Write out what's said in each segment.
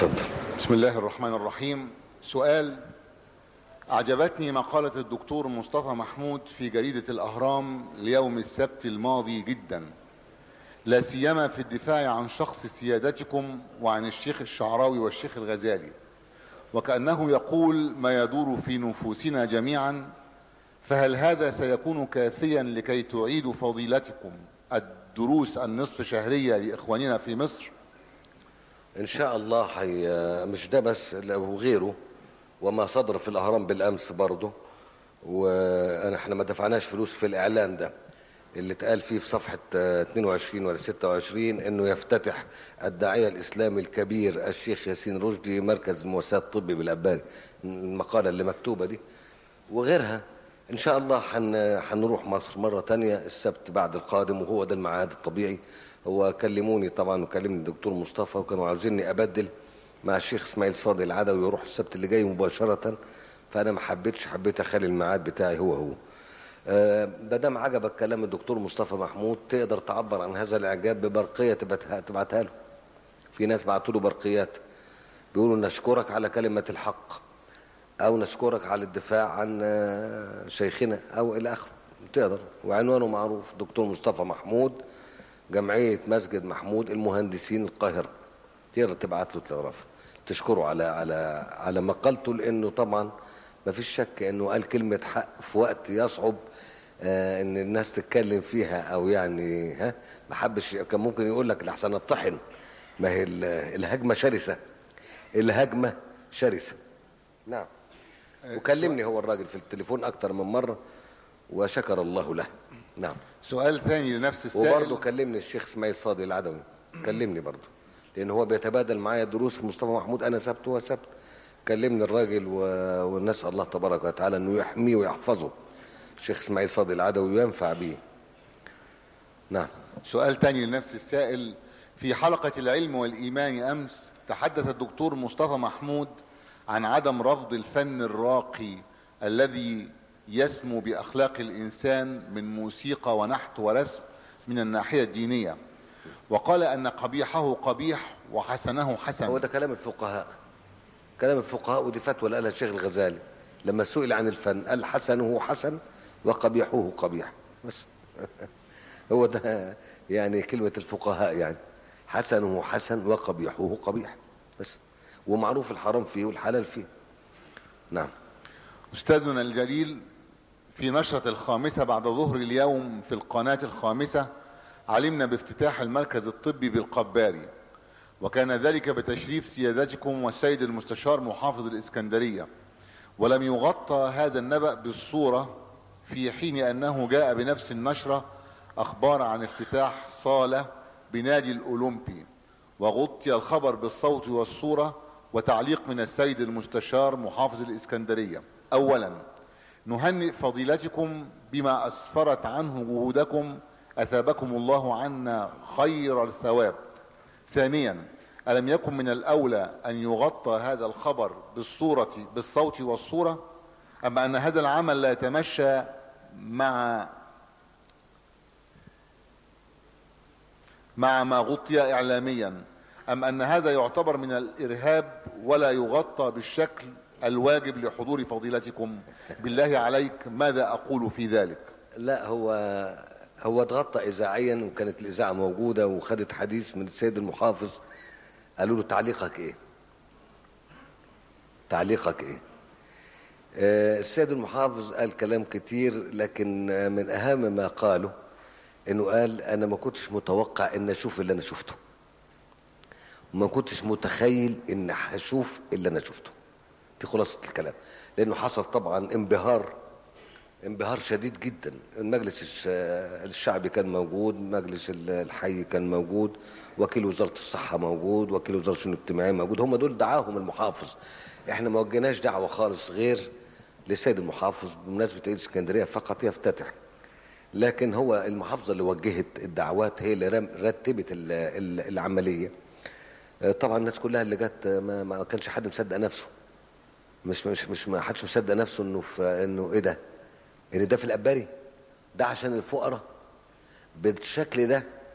اتفضل بسم الله الرحمن الرحيم سؤال أعجبتني مقالة الدكتور مصطفى محمود في جريدة الأهرام ليوم السبت الماضي جدا لا سيما في الدفاع عن شخص سيادتكم وعن الشيخ الشعراوي والشيخ الغزالي وكأنه يقول ما يدور في نفوسنا جميعا فهل هذا سيكون كافيا لكي تعيدوا فضيلتكم الدروس النصف شهرية لإخواننا في مصر ان شاء الله حي... مش ده بس لا، وغيره وما صدر في الاهرام بالامس برضه وانا احنا ما دفعناش فلوس في الاعلان ده اللي اتقال فيه في صفحة آه، 22 ولا 26 انه يفتتح الداعية الاسلامي الكبير الشيخ ياسين رشدي مركز مواساة طبي بالاباري المقالة اللي مكتوبة دي وغيرها ان شاء الله حن... هنروح مصر مرة تانية السبت بعد القادم وهو ده الميعاد الطبيعي هو كلموني طبعا وكلمني الدكتور مصطفى وكانوا عاوزيني ابدل مع الشيخ اسماعيل صادق العدوي يروح السبت اللي جاي مباشرة فانا ما حبيتش حبيت اخلي الميعاد بتاعي هو هو آه، ما دام عجبك كلام الدكتور مصطفى محمود تقدر تعبر عن هذا الاعجاب ببرقيه تبعتها, تبعتها له في ناس بعتوا له برقيات بيقولوا نشكرك على كلمه الحق او نشكرك على الدفاع عن آه، شيخنا او الى اخره تقدر وعنوانه معروف دكتور مصطفى محمود جمعيه مسجد محمود المهندسين القاهره تقدر تبعت له تلغراف تشكره على على على مقالته لانه طبعا ما فيش شك انه قال كلمه حق في وقت يصعب آه ان الناس تتكلم فيها او يعني ها ما حبش كان ممكن يقول لك لحسن اطحن ما هي ال- الهجمه شرسه الهجمه شرسه نعم وكلمني هو الراجل في التليفون اكتر من مره وشكر الله له نعم سؤال ثاني لنفس السائل وبرضه كلمني الشيخ اسماعيل صادق العدوي كلمني برضه لان هو بيتبادل معايا دروس في مصطفى محمود انا سبت وهو سبت كلمني الراجل و... ونسال الله تبارك وتعالى انه يحميه ويحفظه الشيخ اسماعيل صادق العدوي وينفع به نعم سؤال تاني لنفس السائل في حلقة العلم والإيمان أمس تحدث الدكتور مصطفى محمود عن عدم رفض الفن الراقي الذي يسمو بأخلاق الإنسان من موسيقى ونحت ورسم من الناحية الدينية وقال أن قبيحه قبيح وحسنه هو حسن ده كلام الفقهاء كلام الفقهاء ودي فتوى اللي قالها الشيخ الغزالي لما سئل عن الفن قال حسنه حسن وقبيحه قبيح بس هو ده يعني كلمة الفقهاء يعني حسنه حسن وقبيحه قبيح بس ومعروف الحرام فيه والحلال فيه نعم أستاذنا الجليل في نشرة الخامسة بعد ظهر اليوم في القناة الخامسة علمنا بافتتاح المركز الطبي بالقباري وكان ذلك بتشريف سيادتكم والسيد المستشار محافظ الإسكندرية ولم يغطى هذا النبأ بالصورة في حين أنه جاء بنفس النشرة أخبار عن افتتاح صالة بنادي الأولمبي وغطي الخبر بالصوت والصورة وتعليق من السيد المستشار محافظ الإسكندرية أولا نهنئ فضيلتكم بما أسفرت عنه جهودكم أثابكم الله عنا خير الثواب ثانيا ألم يكن من الأولى أن يغطى هذا الخبر بالصورة بالصوت والصورة أما أن هذا العمل لا يتمشى مع مع ما غطي إعلاميا أم أن هذا يعتبر من الإرهاب ولا يغطى بالشكل الواجب لحضور فضيلتكم بالله عليك ماذا أقول في ذلك لا هو هو اتغطى اذاعيا وكانت الاذاعه موجوده وخدت حديث من السيد المحافظ قالوا له تعليقك ايه تعليقك ايه آه، السيد المحافظ قال كلام كتير لكن آه، من اهم ما قاله انه قال انا ما كنتش متوقع ان اشوف اللي انا شفته وما كنتش متخيل ان هشوف اللي انا شفته دي خلاصه الكلام لانه حصل طبعا انبهار انبهار شديد جدا المجلس الش- الشعبي كان موجود مجلس ال- الحي كان موجود وكيل وزارة الصحة موجود وكيل وزارة الشؤون الاجتماعية موجود هم دول دعاهم المحافظ احنا ما وجهناش دعوة خالص غير للسيد المحافظ بمناسبة عيد اسكندرية فقط يفتتح لكن هو المحافظة اللي وجهت الدعوات هي اللي رم- رتبت ال- ال- العملية آه، طبعا الناس كلها اللي جت آه، ما, ما كانش حد مصدق نفسه مش مش مش ما حدش مصدق نفسه انه في انه ايه ده ان ده في الاباري ده عشان الفقراء بالشكل ده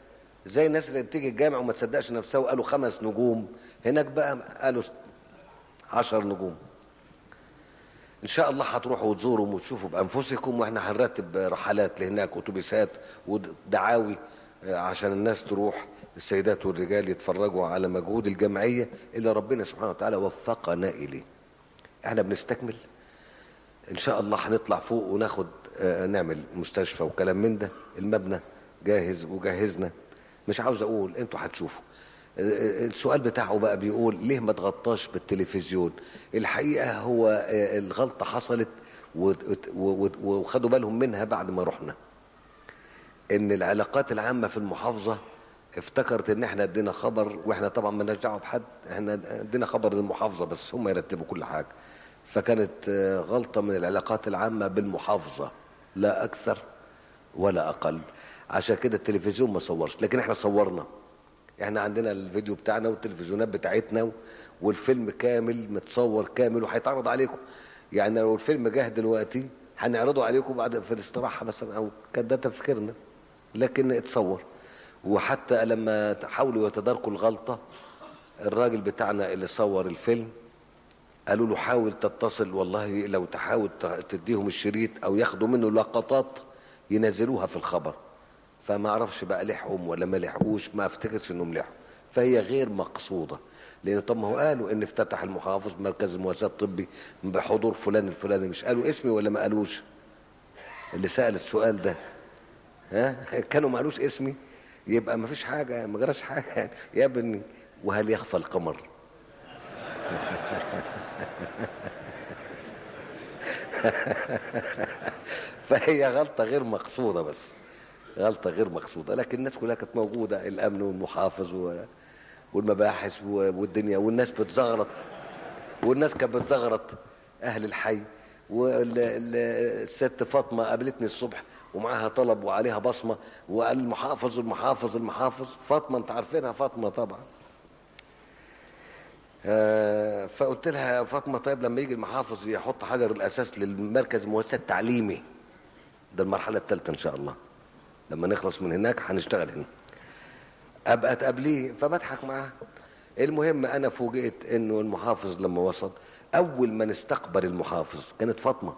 زي الناس اللي بتيجي الجامع وما تصدقش نفسها وقالوا خمس نجوم هناك بقى قالوا عشر نجوم ان شاء الله هتروحوا وتزوروا وتشوفوا بانفسكم واحنا هنرتب رحلات لهناك اتوبيسات ودعاوي عشان الناس تروح السيدات والرجال يتفرجوا على مجهود الجمعيه اللي ربنا سبحانه وتعالى وفقنا اليه احنا بنستكمل ان شاء الله هنطلع فوق وناخد آه، نعمل مستشفى وكلام من ده المبنى جاهز وجهزنا مش عاوز اقول انتوا هتشوفوا آه، السؤال بتاعه بقى بيقول ليه ما تغطاش بالتلفزيون الحقيقه هو آه، الغلطه حصلت و- و- و- وخدوا بالهم منها بعد ما رحنا ان العلاقات العامه في المحافظه افتكرت ان احنا ادينا خبر واحنا طبعا ما دعوه بحد احنا ادينا خبر للمحافظه بس هم يرتبوا كل حاجه فكانت آه، غلطه من العلاقات العامه بالمحافظه لا اكثر ولا اقل عشان كده التلفزيون ما صورش لكن احنا صورنا احنا عندنا الفيديو بتاعنا والتلفزيونات بتاعتنا و- والفيلم كامل متصور كامل وهيتعرض عليكم يعني لو الفيلم جه دلوقتي هنعرضه عليكم بعد في الاستراحه مثلا او كان ده تفكيرنا لكن اتصور وحتى لما حاولوا يتداركوا الغلطه الراجل بتاعنا اللي صور الفيلم قالوا له حاول تتصل والله لو تحاول ت- تديهم الشريط او ياخدوا منه لقطات ينزلوها في الخبر فما اعرفش بقى لحقهم ولا ما لحقوش ما افتكرش انهم لحقوا فهي غير مقصوده لان طب ما هو قالوا ان افتتح المحافظ مركز المواساة الطبي بحضور فلان الفلاني مش قالوا اسمي ولا ما قالوش اللي سأل السؤال ده ها كانوا ما قالوش اسمي يبقى ما فيش حاجه ما جراش حاجه يعني يا ابني وهل يخفى القمر فهي غلطه غير مقصوده بس غلطه غير مقصوده لكن الناس كلها كانت موجوده الامن والمحافظ و- والمباحث و- والدنيا والناس بتزغرط والناس كانت بتزغرط اهل الحي والست فاطمه قابلتني الصبح ومعاها طلب وعليها بصمه وقال المحافظ المحافظ المحافظ فاطمه انت عارفينها فاطمه طبعا آه، فقلت لها يا فاطمه طيب لما يجي المحافظ يحط حجر الاساس للمركز المؤسسات التعليمي ده المرحله الثالثه ان شاء الله لما نخلص من هناك هنشتغل هنا ابقى تقابليه فبضحك معاه المهم انا فوجئت انه المحافظ لما وصل اول من استقبل المحافظ كانت فاطمه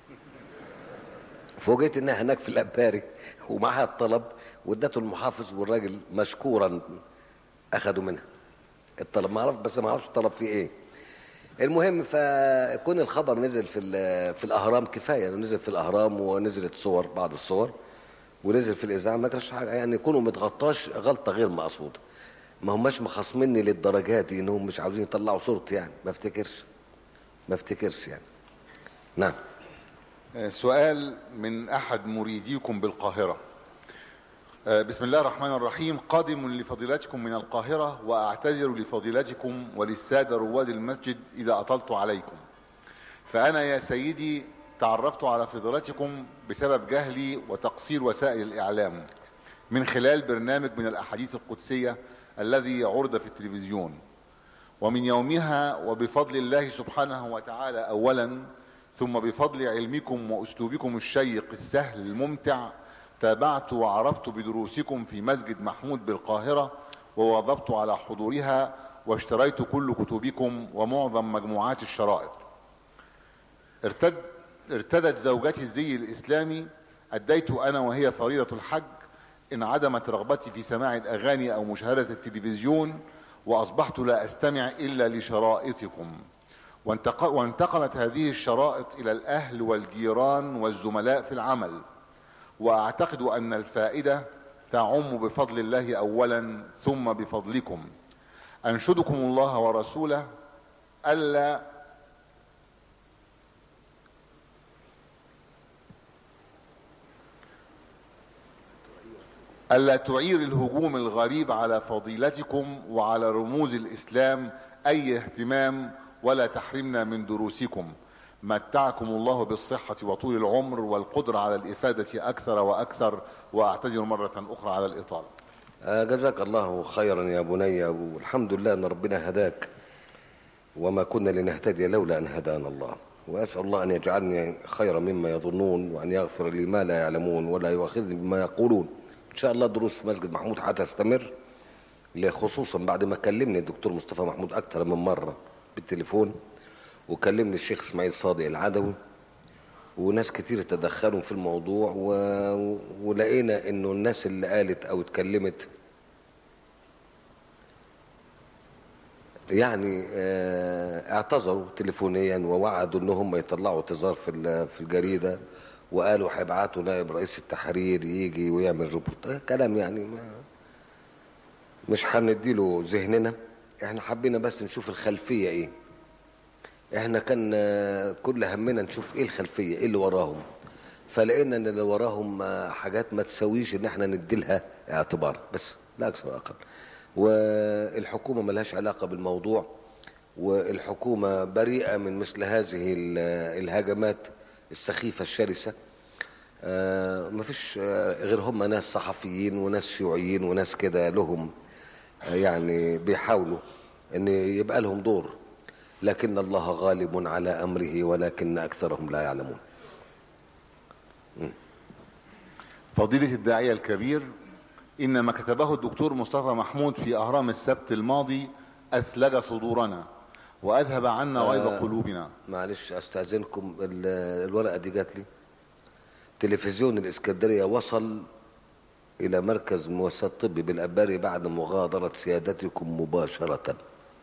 فوجئت انها هناك في الاباري ومعها الطلب وادته المحافظ والراجل مشكورا اخذوا منها الطلب ما اعرف بس ما اعرفش الطلب فيه ايه المهم فكون الخبر نزل في ال- في الاهرام كفايه انه نزل في الاهرام ونزلت صور بعض الصور ونزل في الاذاعه ما كانش حاجه يعني يكونوا متغطاش غلطه غير مقصوده ما هماش مخاصميني للدرجه دي انهم مش عاوزين يطلعوا صورتي يعني ما افتكرش ما افتكرش يعني نعم آه، سؤال من أحد مريديكم بالقاهرة آه، بسم الله الرحمن الرحيم قادم لفضيلتكم من القاهرة وأعتذر لفضيلتكم وللسادة رواد المسجد إذا أطلت عليكم فأنا يا سيدي تعرفت على فضيلتكم بسبب جهلي وتقصير وسائل الإعلام من خلال برنامج من الأحاديث القدسية الذي عرض في التلفزيون ومن يومها وبفضل الله سبحانه وتعالى اولا ثم بفضل علمكم واسلوبكم الشيق السهل الممتع تابعت وعرفت بدروسكم في مسجد محمود بالقاهره وواظبت على حضورها واشتريت كل كتبكم ومعظم مجموعات الشرائط ارتد ارتدت زوجتي الزي الاسلامي اديت انا وهي فريضه الحج انعدمت رغبتي في سماع الاغاني او مشاهده التلفزيون واصبحت لا استمع الا لشرائطكم وانتق- وانتقلت هذه الشرائط الى الاهل والجيران والزملاء في العمل واعتقد ان الفائده تعم بفضل الله اولا ثم بفضلكم انشدكم الله ورسوله الا ألا تعير الهجوم الغريب على فضيلتكم وعلى رموز الإسلام أي اهتمام ولا تحرمنا من دروسكم متعكم الله بالصحة وطول العمر والقدرة على الإفادة أكثر وأكثر وأعتذر مرة أخرى على الإطالة آه، جزاك الله خيرا يا بني والحمد لله ان ربنا هداك وما كنا لنهتدي لولا ان هدانا الله واسال الله ان يجعلني خيرا مما يظنون وان يغفر لي ما لا يعلمون ولا يؤاخذني بما يقولون ان شاء الله دروس في مسجد محمود هتستمر خصوصا بعد ما كلمني الدكتور مصطفى محمود اكتر من مره بالتليفون وكلمني الشيخ اسماعيل صادق العدوي وناس كتير تدخلوا في الموضوع و... ولقينا انه الناس اللي قالت او اتكلمت يعني آه، اعتذروا تليفونيا ووعدوا ان هم يطلعوا اعتذار في ال- في الجريده وقالوا هيبعتوا نائب رئيس التحرير يجي ويعمل ريبورت آه، كلام يعني ما مش هنديله ذهننا احنا حبينا بس نشوف الخلفيه ايه احنا كان آه، كل همنا نشوف ايه الخلفيه ايه اللي وراهم فلقينا ان اللي وراهم آه، حاجات ما تساويش ان احنا نديلها اعتبار بس لا اكثر ولا اقل والحكومه ملهاش علاقه بالموضوع والحكومه بريئه من مثل هذه ال- الهجمات السخيفه الشرسه آه، مفيش آه، غير هم ناس صحفيين وناس شيوعيين وناس كده لهم آه، يعني بيحاولوا ان يبقى لهم دور لكن الله غالب على امره ولكن اكثرهم لا يعلمون فضيلة الداعية الكبير إن ما كتبه الدكتور مصطفى محمود في أهرام السبت الماضي أثلج صدورنا وأذهب عنا غيظ آه. قلوبنا معلش استاذنكم ال- الورقه دي جات لي تلفزيون الاسكندريه وصل الى مركز موساد طبي بالاباري بعد مغادره سيادتكم مباشره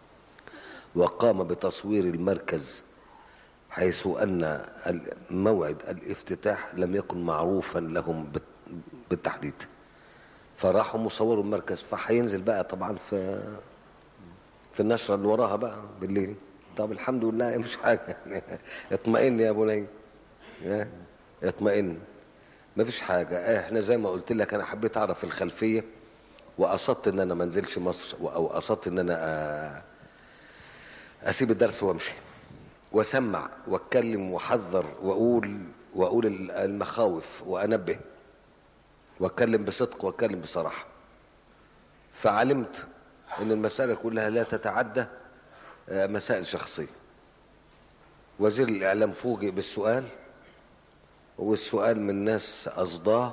وقام بتصوير المركز حيث ان موعد الافتتاح لم يكن معروفا لهم بت- بالتحديد فراحوا مصوروا المركز فهينزل بقى طبعا في في النشرة اللي وراها بقى بالليل طب الحمد لله مش حاجة اطمئن يا بني ها؟ اطمئن مفيش حاجة احنا زي ما قلت لك انا حبيت اعرف الخلفية وقصدت ان انا ما انزلش مصر او قصدت ان انا آه، اسيب الدرس وامشي واسمع واتكلم واحذر واقول واقول المخاوف وانبه واتكلم بصدق واتكلم بصراحه فعلمت ان المساله كلها لا تتعدى آه، مسائل شخصيه وزير الاعلام فوجئ بالسؤال والسؤال من ناس قصداه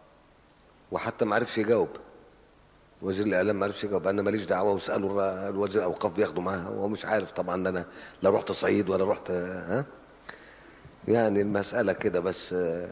وحتى ما عرفش يجاوب وزير الاعلام ما عرفش يجاوب انا ماليش دعوه واسالوا الر- الوزير الاوقاف بياخدوا معاها وهو مش عارف طبعا ان انا لا رحت صعيد ولا رحت ها يعني المساله كده بس آه،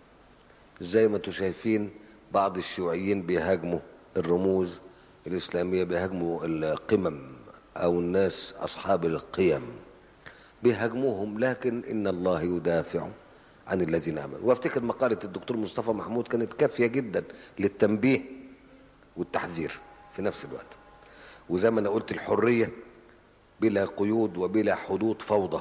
زي ما انتم شايفين بعض الشيوعيين بيهاجموا الرموز الإسلامية بيهاجموا القمم أو الناس أصحاب القيم بيهاجموهم لكن إن الله يدافع عن الذين آمنوا وافتكر مقالة الدكتور مصطفى محمود كانت كافية جدا للتنبيه والتحذير في نفس الوقت وزي ما أنا قلت الحرية بلا قيود وبلا حدود فوضى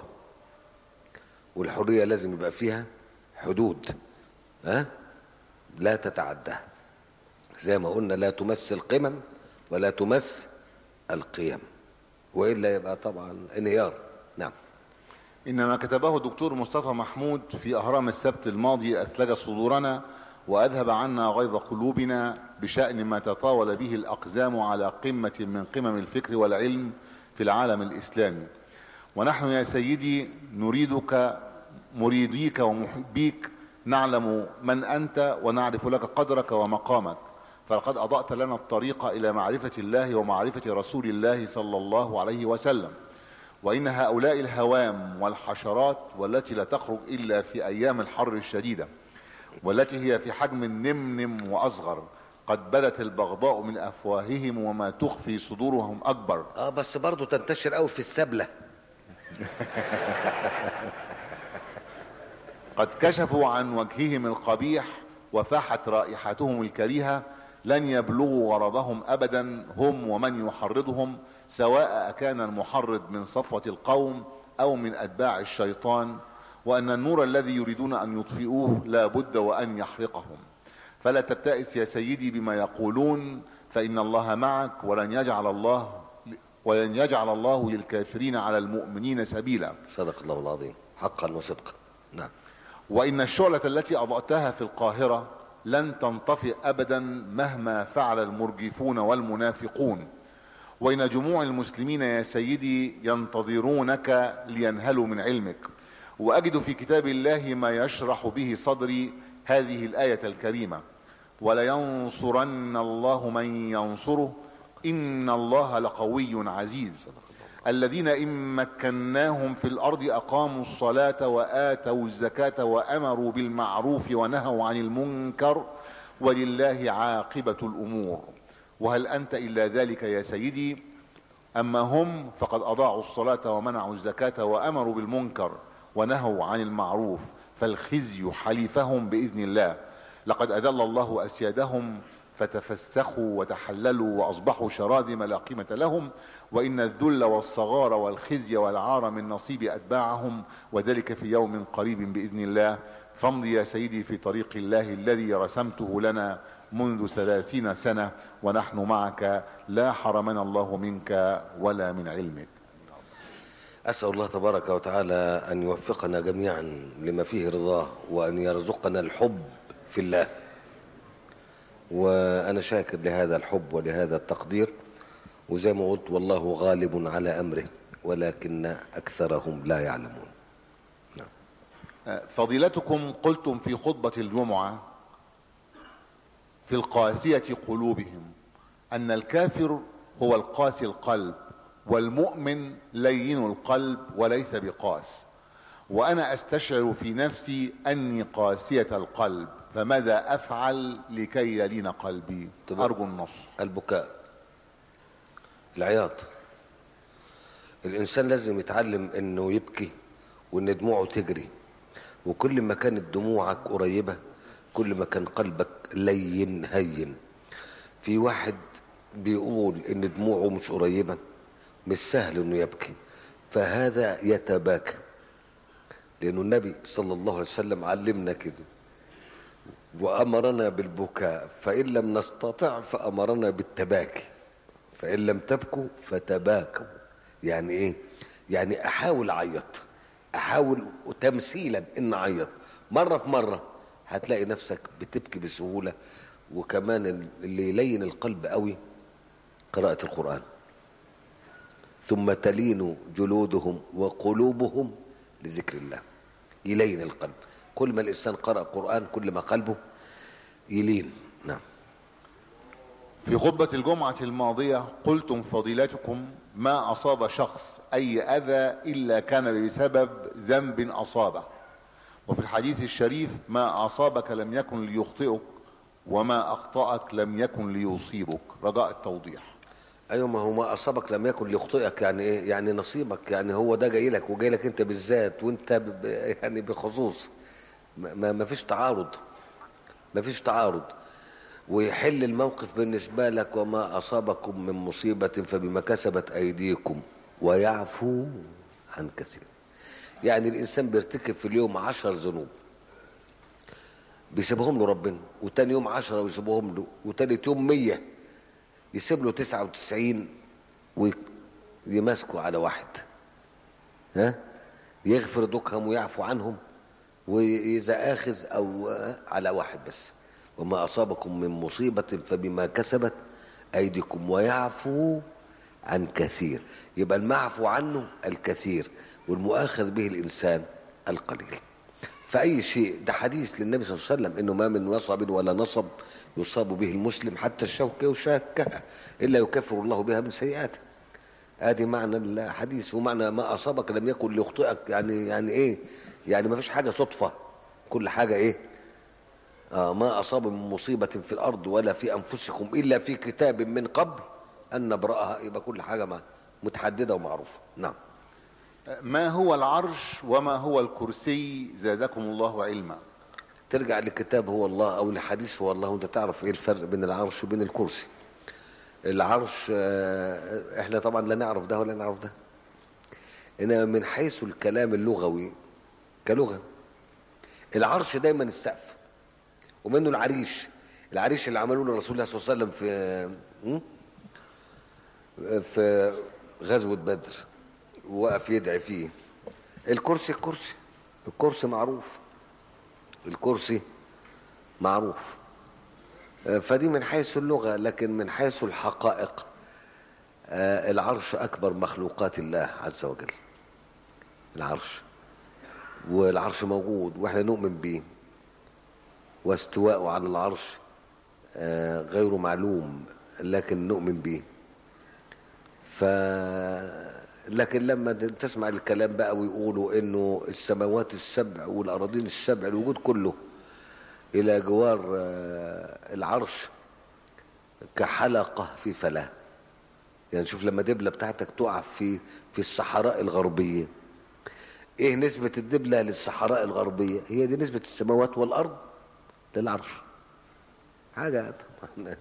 والحرية لازم يبقى فيها حدود ها لا تتعدى زي ما قلنا لا تمس القمم ولا تمس القيم والا يبقى طبعا انهيار نعم إنما كتبه الدكتور مصطفى محمود في أهرام السبت الماضي أثلج صدورنا وأذهب عنا غيظ قلوبنا بشأن ما تطاول به الأقزام على قمة من قمم الفكر والعلم في العالم الإسلامي ونحن يا سيدي نريدك مريديك ومحبيك نعلم من أنت ونعرف لك قدرك ومقامك فلقد أضأت لنا الطريق إلى معرفة الله ومعرفة رسول الله صلى الله عليه وسلم وإن هؤلاء الهوام والحشرات والتي لا تخرج إلا في أيام الحر الشديدة والتي هي في حجم النمنم وأصغر قد بدت البغضاء من أفواههم وما تخفي صدورهم أكبر اه بس برضه تنتشر قوي في السبله قد كشفوا عن وجههم القبيح وفاحت رائحتهم الكريهة لن يبلغوا غرضهم أبدا هم ومن يحرضهم سواء كان المحرض من صفوة القوم أو من أتباع الشيطان وأن النور الذي يريدون أن يطفئوه لا بد وأن يحرقهم فلا تبتئس يا سيدي بما يقولون فإن الله معك ولن يجعل الله ولن يجعل الله للكافرين على المؤمنين سبيلا صدق الله العظيم حقا وصدقا نعم وإن الشعلة التي أضأتها في القاهرة لن تنطفئ أبدا مهما فعل المرجفون والمنافقون وإن جموع المسلمين يا سيدي ينتظرونك لينهلوا من علمك وأجد في كتاب الله ما يشرح به صدري هذه الآية الكريمة ولينصرن الله من ينصره إن الله لقوي عزيز الذين إن مكناهم في الأرض أقاموا الصلاة وآتوا الزكاة وأمروا بالمعروف ونهوا عن المنكر ولله عاقبة الأمور وهل أنت إلا ذلك يا سيدي أما هم فقد أضاعوا الصلاة ومنعوا الزكاة وأمروا بالمنكر ونهوا عن المعروف فالخزي حليفهم بإذن الله لقد أذل الله أسيادهم فتفسخوا وتحللوا وأصبحوا شراذم لا قيمة لهم وإن الذل والصغار والخزي والعار من نصيب أتباعهم وذلك في يوم قريب بإذن الله فامضي يا سيدي في طريق الله الذي رسمته لنا منذ ثلاثين سنة ونحن معك لا حرمنا الله منك ولا من علمك أسأل الله تبارك وتعالى أن يوفقنا جميعا لما فيه رضاه وأن يرزقنا الحب في الله وأنا شاكر لهذا الحب ولهذا التقدير وزي ما قلت والله غالب على أمره ولكن أكثرهم لا يعلمون فضيلتكم قلتم في خطبة الجمعة في القاسية قلوبهم أن الكافر هو القاسي القلب والمؤمن لين القلب وليس بقاس وأنا أستشعر في نفسي أني قاسية القلب فماذا أفعل لكي يلين قلبي طب- أرجو النص البكاء العياط الإنسان لازم يتعلم إنه يبكي وإن دموعه تجري وكل ما كانت دموعك قريبة كل ما كان قلبك لين هين في واحد بيقول إن دموعه مش قريبة مش سهل إنه يبكي فهذا يتباكى لأنه النبي صلى الله عليه وسلم علمنا كده وأمرنا بالبكاء فإن لم نستطع فأمرنا بالتباكي فإن لم تبكوا فتباكوا يعني إيه؟ يعني أحاول أعيط أحاول تمثيلا إن أعيط مرة في مرة هتلاقي نفسك بتبكي بسهولة وكمان اللي يلين القلب قوي قراءة القرآن ثم تلين جلودهم وقلوبهم لذكر الله يلين القلب كل ما الإنسان قرأ قرآن كل ما قلبه يلين نعم في خطبة الجمعة الماضية قلتم فضيلتكم ما أصاب شخص أي أذى إلا كان بسبب ذنب أصابه وفي الحديث الشريف ما أصابك لم يكن ليخطئك وما أخطأك لم يكن ليصيبك رجاء التوضيح ايوه ما هو ما اصابك لم يكن ليخطئك يعني ايه يعني نصيبك يعني هو ده جاي لك وجاي لك انت بالذات وانت ب... ب- يعني بخصوص ما, ما ما فيش تعارض ما فيش تعارض ويحل الموقف بالنسبة لك وما أصابكم من مصيبة فبما كسبت أيديكم ويعفو عن كثير يعني الإنسان بيرتكب في اليوم عشر ذنوب بيسيبهم له ربنا وتاني يوم عشرة ويسيبهم له وتالت يوم مية يسيب له تسعة وتسعين ويمسكوا على واحد ها يغفر دكهم ويعفو عنهم وإذا آخذ أو على واحد بس وما أصابكم من مصيبة فبما كسبت أيديكم ويعفو عن كثير يبقى المعفو عنه الكثير والمؤاخذ به الإنسان القليل فأي شيء ده حديث للنبي صلى الله عليه وسلم إنه ما من وصب ولا نصب يصاب به المسلم حتى الشوكة يشاكها إلا يكفر الله بها من سيئاته ادي معنى الحديث ومعنى ما اصابك لم يكن ليخطئك يعني يعني ايه يعني ما فيش حاجه صدفه كل حاجه ايه آه ما اصاب من مصيبه في الارض ولا في انفسكم الا في كتاب من قبل ان نبراها يبقى كل حاجه مع متحدده ومعروفه نعم ما هو العرش وما هو الكرسي زادكم الله علما ترجع لكتاب هو الله او لحديث هو الله وانت تعرف ايه الفرق بين العرش وبين الكرسي العرش آه، احنا طبعا لا نعرف ده ولا نعرف ده انما من حيث الكلام اللغوي كلغه العرش دايما السقف ومنه العريش العريش اللي عملوه لرسول الله صلى الله عليه وسلم في م? في غزوه بدر وقف يدعي فيه الكرسي الكرسي الكرسي معروف الكرسي معروف فدي من حيث اللغة لكن من حيث الحقائق آه، العرش أكبر مخلوقات الله عز وجل العرش والعرش موجود واحنا نؤمن به واستواءه على العرش آه، غير معلوم لكن نؤمن به ف لكن لما تسمع الكلام بقى ويقولوا انه السماوات السبع والاراضين السبع الوجود كله الى جوار آه، العرش كحلقه في فلاه يعني شوف لما دبله بتاعتك تقع في في الصحراء الغربيه ايه نسبه الدبله للصحراء الغربيه هي دي نسبه السماوات والارض للعرش حاجه طبعا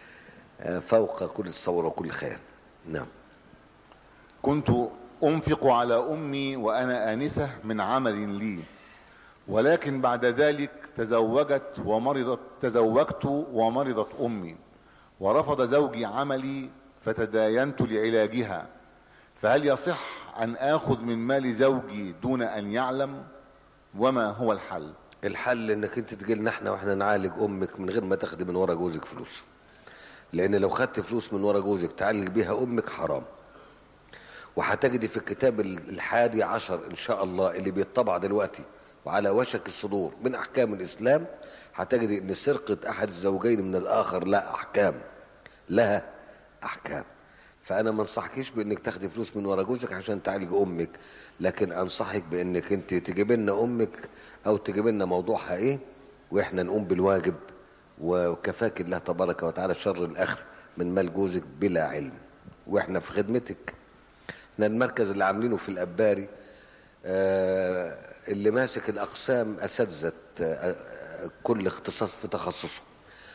فوق كل الصور وكل خيال نعم كنت أنفق على أمي وأنا آنسة من عمل لي ولكن بعد ذلك تزوجت ومرضت تزوجت ومرضت أمي ورفض زوجي عملي فتداينت لعلاجها فهل يصح أن آخذ من مال زوجي دون أن يعلم وما هو الحل الحل انك انت تجي لنا احنا واحنا نعالج امك من غير ما تاخدي من ورا جوزك فلوس لان لو خدت فلوس من ورا جوزك تعالج بيها امك حرام وهتجدي في الكتاب الحادي عشر ان شاء الله اللي بيطبع دلوقتي وعلى وشك الصدور من احكام الاسلام هتجدي ان سرقه احد الزوجين من الاخر لا احكام لها احكام فانا ما انصحكيش بانك تاخدي فلوس من ورا جوزك عشان تعالج امك لكن انصحك بانك انت تجيب لنا امك او تجيب لنا موضوعها ايه واحنا نقوم بالواجب وكفاك الله تبارك وتعالى شر الاخذ من مال جوزك بلا علم واحنا في خدمتك احنا المركز اللي عاملينه في الاباري آه، اللي ماسك الاقسام اساتذه آه، كل اختصاص في تخصصه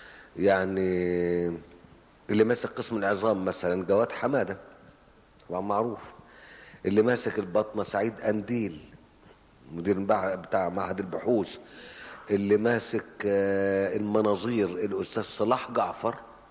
يعني اللي ماسك قسم العظام مثلا جواد حماده طبعا معروف اللي ماسك البطنه سعيد انديل مدير بتاع معهد البحوث اللي ماسك آه، المناظير الاستاذ صلاح جعفر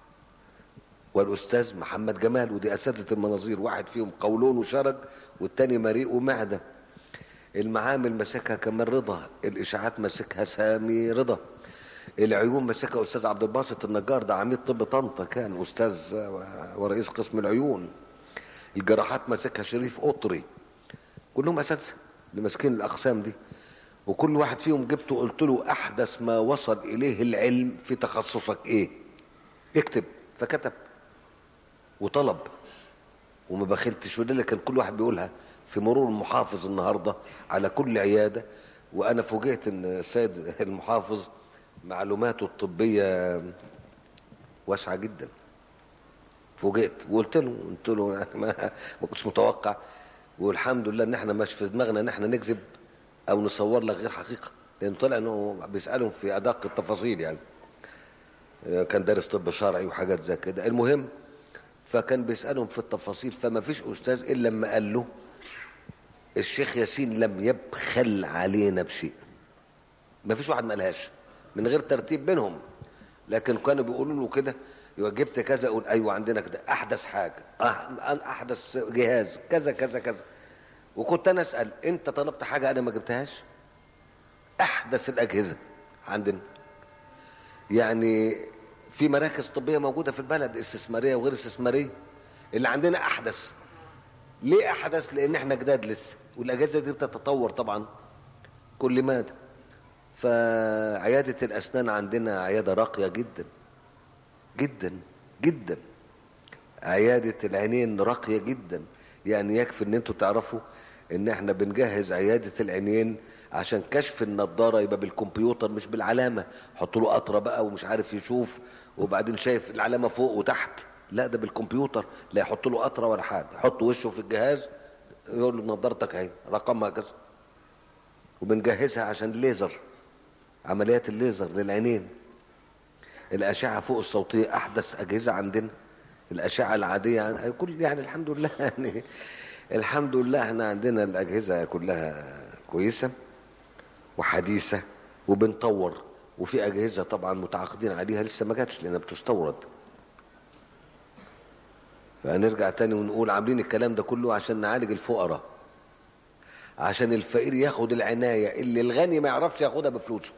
والاستاذ محمد جمال ودي اساتذه المناظير واحد فيهم قولون وشرج والتاني مريء ومعده المعامل ماسكها كمال رضا الاشاعات ماسكها سامي رضا العيون ماسكها استاذ عبد الباسط النجار ده عميد طب طنطا كان استاذ ورئيس قسم العيون الجراحات ماسكها شريف قطري كلهم اساتذه اللي ماسكين الاقسام دي وكل واحد فيهم جبته قلت له احدث ما وصل اليه العلم في تخصصك ايه اكتب فكتب وطلب وما بخلتش وده اللي كان كل واحد بيقولها في مرور المحافظ النهارده على كل عياده وانا فوجئت ان السيد المحافظ معلوماته الطبيه واسعه جدا فوجئت وقلت له قلت له أنا ما ما كنتش متوقع والحمد لله ان احنا مش في دماغنا ان احنا نكذب او نصور لك غير حقيقه لان طلع انه بيسالهم في ادق التفاصيل يعني كان دارس طب شرعي وحاجات زي كده المهم فكان بيسالهم في التفاصيل فما فيش استاذ الا لما قال له الشيخ ياسين لم يبخل علينا بشيء ما فيش واحد ما قالهاش من غير ترتيب بينهم لكن كانوا بيقولوا له كده يبقى جبت كذا اقول ايوه عندنا كده احدث حاجه أح- احدث جهاز كذا كذا كذا وكنت انا اسال انت طلبت حاجه انا ما جبتهاش احدث الاجهزه عندنا يعني في مراكز طبيه موجوده في البلد استثماريه وغير استثماريه اللي عندنا احدث ليه احدث لان احنا جداد لسه والاجهزه دي بتتطور طبعا كل ماده فعياده الاسنان عندنا عياده راقيه جدا جدا جدا عياده العينين راقيه جدا يعني يكفي ان انتوا تعرفوا ان احنا بنجهز عياده العينين عشان كشف النضاره يبقى بالكمبيوتر مش بالعلامه حط له قطره بقى ومش عارف يشوف وبعدين شايف العلامه فوق وتحت لا ده بالكمبيوتر لا يحط له قطره ولا حاجه يحط وشه في الجهاز يقول له نضارتك اهي رقمها كذا وبنجهزها عشان الليزر عمليات الليزر للعينين الأشعة فوق الصوتية أحدث أجهزة عندنا الأشعة العادية عن- كل يعني الحمد لله يعني الحمد لله احنا عندنا الأجهزة كلها كويسة وحديثة وبنطور وفي أجهزة طبعا متعاقدين عليها لسه ما جاتش لأنها بتستورد فهنرجع تاني ونقول عاملين الكلام ده كله عشان نعالج الفقراء عشان الفقير ياخد العناية اللي الغني ما يعرفش ياخدها بفلوسه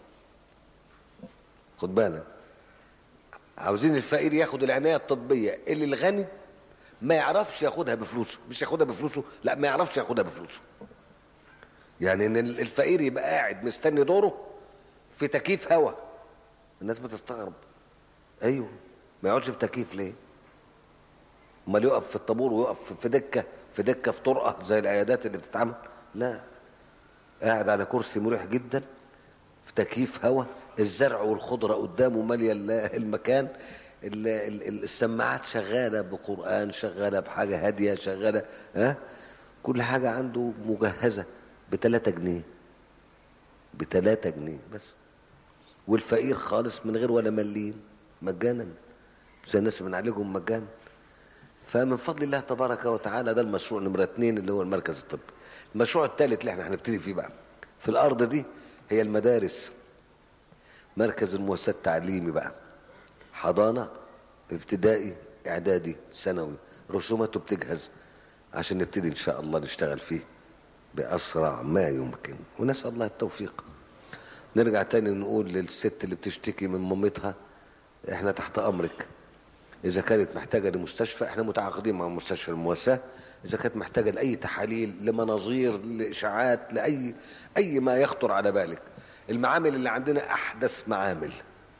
خد بالك عاوزين الفقير ياخد العناية الطبية اللي الغني ما يعرفش ياخدها بفلوسه مش ياخدها بفلوسه لا ما يعرفش ياخدها بفلوسه يعني ان الفقير يبقى قاعد مستني دوره في تكييف هوا الناس بتستغرب ايوه ما يقعدش في تكييف ليه امال يقف في الطابور ويقف في دكه في دكه في طرقه زي العيادات اللي بتتعمل لا قاعد على كرسي مريح جدا في تكييف هواء الزرع والخضره قدامه ماليه ال- المكان ال- ال- السماعات شغاله بقران شغاله بحاجه هاديه شغاله ها كل حاجه عنده مجهزه ب 3 جنيه ب 3 جنيه بس والفقير خالص من غير ولا مليم مجانا زي الناس بنعالجهم مجانا فمن فضل الله تبارك وتعالى ده المشروع نمرة اتنين اللي هو المركز الطبي المشروع الثالث اللي احنا هنبتدي فيه بقى في الأرض دي هي المدارس مركز المؤسسات التعليمي بقى حضانة ابتدائي إعدادي ثانوي رسوماته بتجهز عشان نبتدي إن شاء الله نشتغل فيه بأسرع ما يمكن ونسأل الله التوفيق نرجع تاني نقول للست اللي بتشتكي من مامتها احنا تحت امرك اذا كانت محتاجه لمستشفى احنا متعاقدين مع مستشفى المواساه اذا كانت محتاجه لاي تحاليل لمناظير لاشاعات لاي اي ما يخطر على بالك المعامل اللي عندنا احدث معامل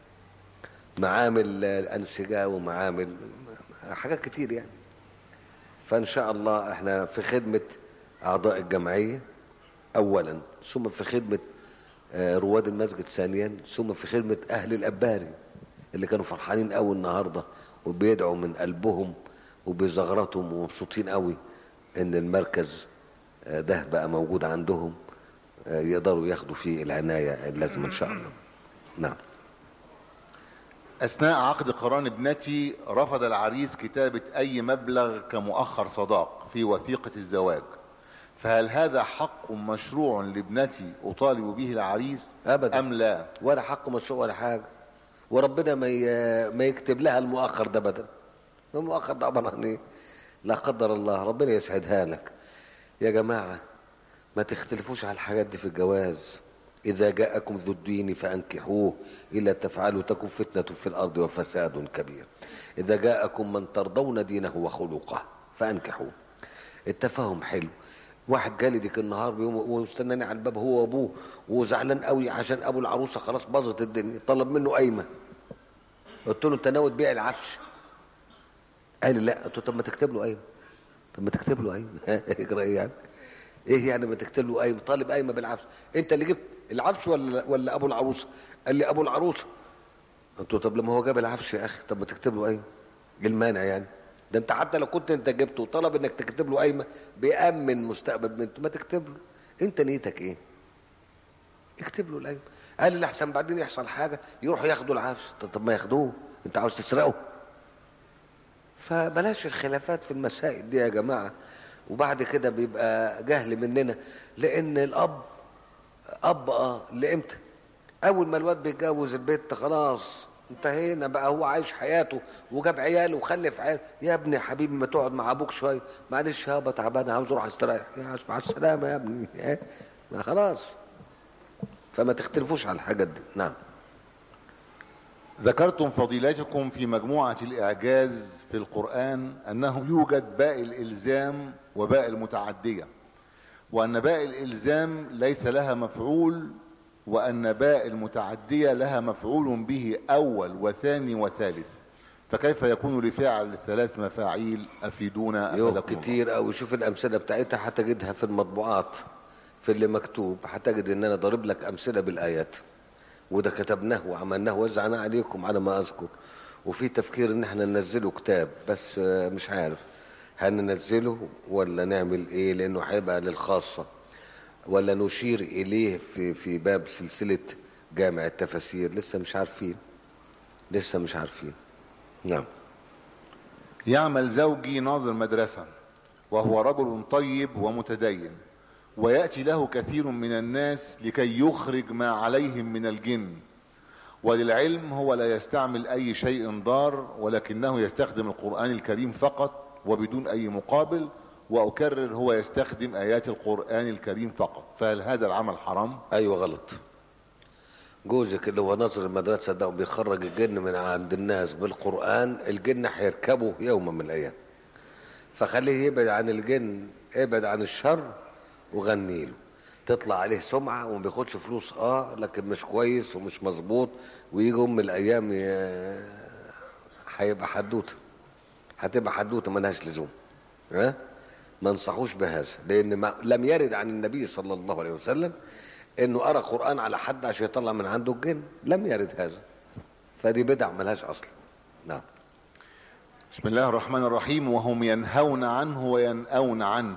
معامل الانسجه ومعامل حاجات كتير يعني فان شاء الله احنا في خدمه اعضاء الجمعيه اولا ثم في خدمه آه، رواد المسجد ثانيا ثم في خدمه اهل الاباري اللي كانوا فرحانين قوي النهارده وبيدعوا من قلبهم وبزغرتهم ومبسوطين قوي ان المركز آه، ده بقى موجود عندهم آه، يقدروا ياخدوا فيه العنايه اللازمه ان شاء الله نعم أثناء عقد قران ابنتي رفض العريس كتابة أي مبلغ كمؤخر صداق في وثيقة الزواج فهل هذا حق مشروع لابنتي أطالب به العريس أبداً. أم لا ولا حق مشروع ولا حاجه وربنا ما ي- ما يكتب لها المؤخر ده ابدا المؤخر ده عباره عن ايه لا قدر الله ربنا يسعدها لك يا جماعه ما تختلفوش على الحاجات دي في الجواز اذا جاءكم ذو الدين فانكحوه الا تفعلوا تكن فتنه في الارض وفساد كبير اذا جاءكم من ترضون دينه وخلقه فانكحوه التفاهم حلو واحد جالي ديك النهار بيوم ومستناني على الباب هو وابوه وزعلان قوي عشان ابو العروسه خلاص باظت الدنيا طلب منه قايمه قلت له انت ناوي تبيع العفش قال لي لا قلت له طب ما تكتب له قايمه طب ما تكتب له قايمه اجرى ايه يعني ايه يعني ما تكتب له قايمه طالب قايمه بالعفش انت اللي جبت العفش ولا ولا ابو العروسه قال لي ابو العروسه قلت له طب لما هو جاب العفش يا اخي طب ما تكتب له قايمه ايه المانع يعني ده انت حتى لو كنت انت جبته وطلب انك تكتب له قايمه بيامن مستقبل بنته ما تكتب له انت نيتك ايه اكتب له القايمه قال لي احسن بعدين يحصل حاجه يروحوا ياخدوا العفش طب- طب ما ياخدوه انت عاوز تسرقه فبلاش الخلافات في المسائل دي يا جماعه وبعد كده بيبقى جهل مننا لان الاب اب اه لامتى اول ما الواد بيتجوز البيت خلاص انتهينا بقى هو عايش حياته وجاب عياله وخلف عيال يا ابني يا حبيبي ما تقعد مع ابوك شويه معلش يابا تعبان عاوز اروح استريح يا مع السلامه يا ابني إيه؟ ما خلاص فما تختلفوش على الحاجات دي نعم ذكرتم فضيلتكم في مجموعة الإعجاز في القرآن أنه يوجد باء الإلزام وباء المتعدية وأن باء الإلزام ليس لها مفعول وأن باء المتعدية لها مفعول به أول وثاني وثالث فكيف يكون لفعل ثلاث مفاعيل أفيدونا يوم أفادكم الله. كتير أوي شوف الأمثلة بتاعتها هتجدها في المطبوعات في اللي مكتوب هتجد إن أنا ضارب لك أمثلة بالآيات وده كتبناه وعملناه وزعناه عليكم على ما أذكر وفي تفكير إن احنا ننزله كتاب بس آه، مش عارف هننزله ولا نعمل إيه لأنه هيبقى للخاصة ولا نشير إليه في في باب سلسلة جامع التفاسير لسه مش عارفين لسه مش عارفين نعم يعمل زوجي ناظر مدرسة وهو رجل طيب ومتدين ويأتي له كثير من الناس لكي يخرج ما عليهم من الجن وللعلم هو لا يستعمل أي شيء ضار ولكنه يستخدم القرآن الكريم فقط وبدون أي مقابل وأكرر هو يستخدم آيات القرآن الكريم فقط فهل هذا العمل حرام؟ ايوه غلط جوزك اللي هو ناظر المدرسه ده وبيخرج الجن من عند الناس بالقران الجن هيركبه يوما من الايام فخليه يبعد عن الجن ابعد عن الشر وغني له تطلع عليه سمعه وما بياخدش فلوس اه لكن مش كويس ومش مظبوط ويجي يوم من الايام ي- هيبقى حدوته هتبقى حدوته ملهاش لزوم ها ما انصحوش بهذا لان ما لم يرد عن النبي صلى الله عليه وسلم انه قرا قران على حد عشان يطلع من عنده الجن لم يرد هذا فدي بدع ملهاش اصل نعم بسم الله الرحمن الرحيم وهم ينهون عنه وينأون عنه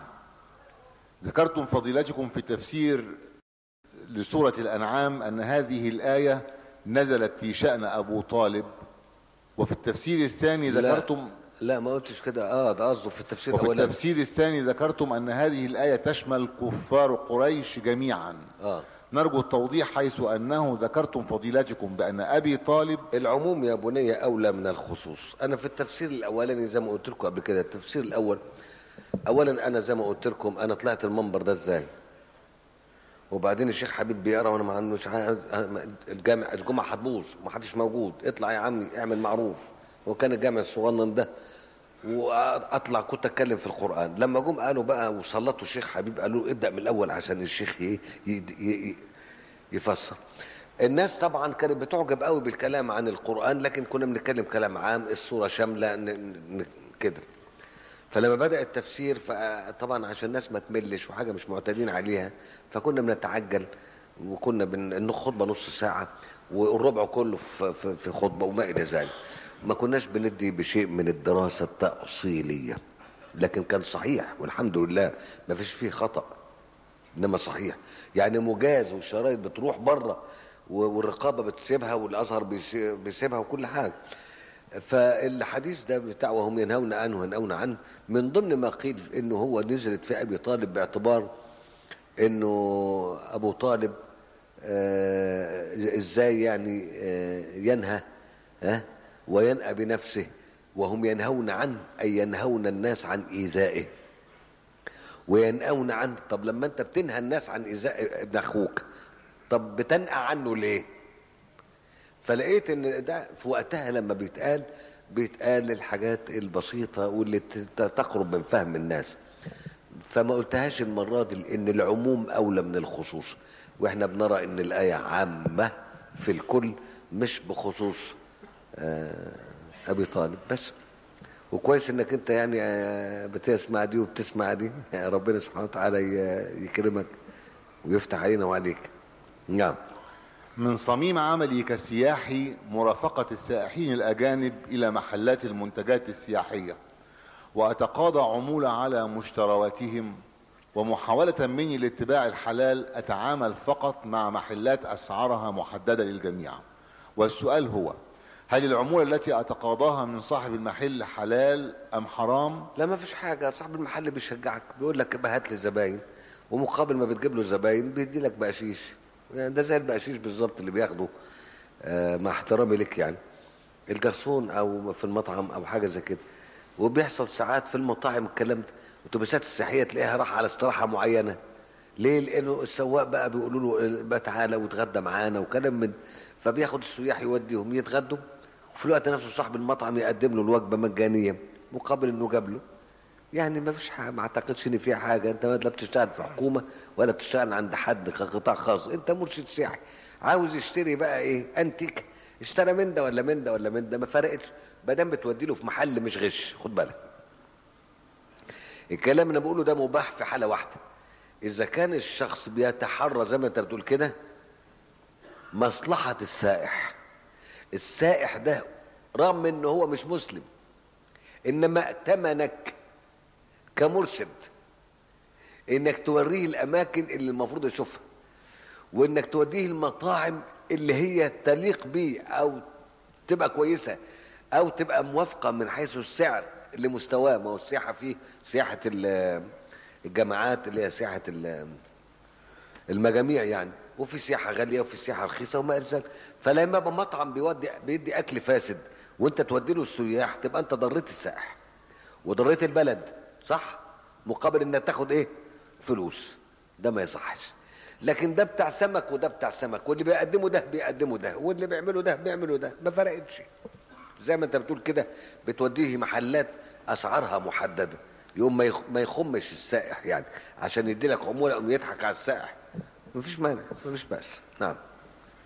ذكرتم فضيلتكم في تفسير لسورة الأنعام أن هذه الآية نزلت في شأن أبو طالب وفي التفسير الثاني لا. ذكرتم لا ما قلتش كده اه ده قصده في التفسير وفي الاولاني التفسير الثاني ذكرتم أن هذه الآية تشمل كفار قريش جميعا اه نرجو التوضيح حيث أنه ذكرتم فضيلتكم بأن أبي طالب العموم يا بني اولى من الخصوص انا في التفسير الاولاني زي ما قلت لكم قبل كده التفسير الاول اولا انا زي ما قلت لكم انا طلعت المنبر ده ازاي وبعدين الشيخ حبيب بيقرا وانا ما مش عايز الجامع الجمعه هتبوظ ما حدش موجود اطلع يا عمي اعمل معروف وكان الجامع الصغنن ده واطلع كنت اتكلم في القران لما جم قالوا بقى وسلطوا الشيخ حبيب قالوا ابدا من الاول عشان الشيخ ي- ي- ي- يفسر الناس طبعا كانت بتعجب قوي بالكلام عن القران لكن كنا بنتكلم كلام عام الصوره شامله ن- ن- كده فلما بدا التفسير فطبعا عشان الناس ما تملش وحاجه مش معتادين عليها فكنا بنتعجل وكنا بن إن خطبه نص ساعه والربع كله في في- في خطبه وما الى ذلك ما كناش بندي بشيء من الدراسه التاصيليه لكن كان صحيح والحمد لله ما فيش فيه خطأ انما صحيح يعني مجاز والشرايط بتروح بره والرقابه بتسيبها والازهر بيسي- بيسيبها وكل حاجه فالحديث ده بتاع وهم ينهون عنه ينهون عنه من ضمن ما قيل انه هو نزلت في ابي طالب باعتبار انه ابو طالب آه، ازاي يعني آه، ينهى ها وينأى بنفسه وهم ينهون عنه اي ينهون الناس عن ايذائه وينأون عنه طب لما انت بتنهى الناس عن ايذاء ابن اخوك طب بتنأى عنه ليه فلقيت ان ده في وقتها لما بيتقال بيتقال الحاجات البسيطة واللي ت- تقرب من فهم الناس فما قلتهاش المرة دي لان العموم اولى من الخصوص واحنا بنرى ان الآية عامة في الكل مش بخصوص آه، ابي طالب بس وكويس انك انت يعني آه، بتسمع دي وبتسمع دي يعني ربنا سبحانه وتعالى ي- يكرمك ويفتح علينا وعليك نعم من صميم عملي كسياحي مرافقة السائحين الأجانب إلى محلات المنتجات السياحية وأتقاضى عمولة على مشترواتهم ومحاولة مني لاتباع الحلال أتعامل فقط مع محلات أسعارها محددة للجميع والسؤال هو هل العمولة التي أتقاضاها من صاحب المحل حلال أم حرام لا ما فيش حاجة صاحب المحل بيشجعك بيقول لك ابقى هات لي زباين ومقابل ما بتجيب له زباين بيدي لك بقشيش يعني ده زي البقشيش بالظبط اللي بياخده آه، مع احترامي لك يعني الجرسون او في المطعم او حاجه زي كده وبيحصل ساعات في المطاعم الكلام ده الاتوبيسات السياحيه تلاقيها راح على استراحه معينه ليه لانه السواق بقى بيقولوا له بقى تعالى واتغدى معانا وكلام من فبياخد السياح يوديهم يتغدوا وفي الوقت نفسه صاحب المطعم يقدم له الوجبه مجانيه مقابل انه جاب له يعني ما فيش حاجه ما اعتقدش ان فيها حاجه انت لا بتشتغل في حكومه ولا بتشتغل عند حد كقطاع خاص انت مرشد سياحي عاوز يشتري بقى ايه انتيك اشترى من ده ولا من ده ولا من ده ما فرقتش ما دام بتودي له في محل مش غش خد بالك الكلام اللي انا بقوله ده مباح في حاله واحده اذا كان الشخص بيتحرى زي ما انت بتقول كده مصلحه السائح السائح ده رغم انه هو مش مسلم انما ائتمنك كمرشد انك توريه الاماكن اللي المفروض يشوفها وانك توديه المطاعم اللي هي تليق بيه او تبقى كويسه او تبقى موافقه من حيث السعر لمستواه ما هو السياحه فيه سياحه ال- الجامعات اللي هي سياحه ال- المجاميع يعني وفي سياحه غاليه وفي سياحه رخيصه وما الى ذلك فلما يبقى مطعم بيودي بيدي اكل فاسد وانت تودي له السياح تبقى انت ضريت السائح وضريت البلد صح مقابل انك تاخد ايه فلوس ده ما يصحش لكن ده بتاع سمك وده بتاع سمك واللي بيقدمه ده بيقدمه ده واللي بيعمله ده بيعمله ده ما فرقتش زي ما انت بتقول كده بتوديه محلات اسعارها محدده يقوم ما يخ- ما يخمش السائح يعني عشان يدي لك عموله او يضحك على السائح مفيش مانع مفيش بأس نعم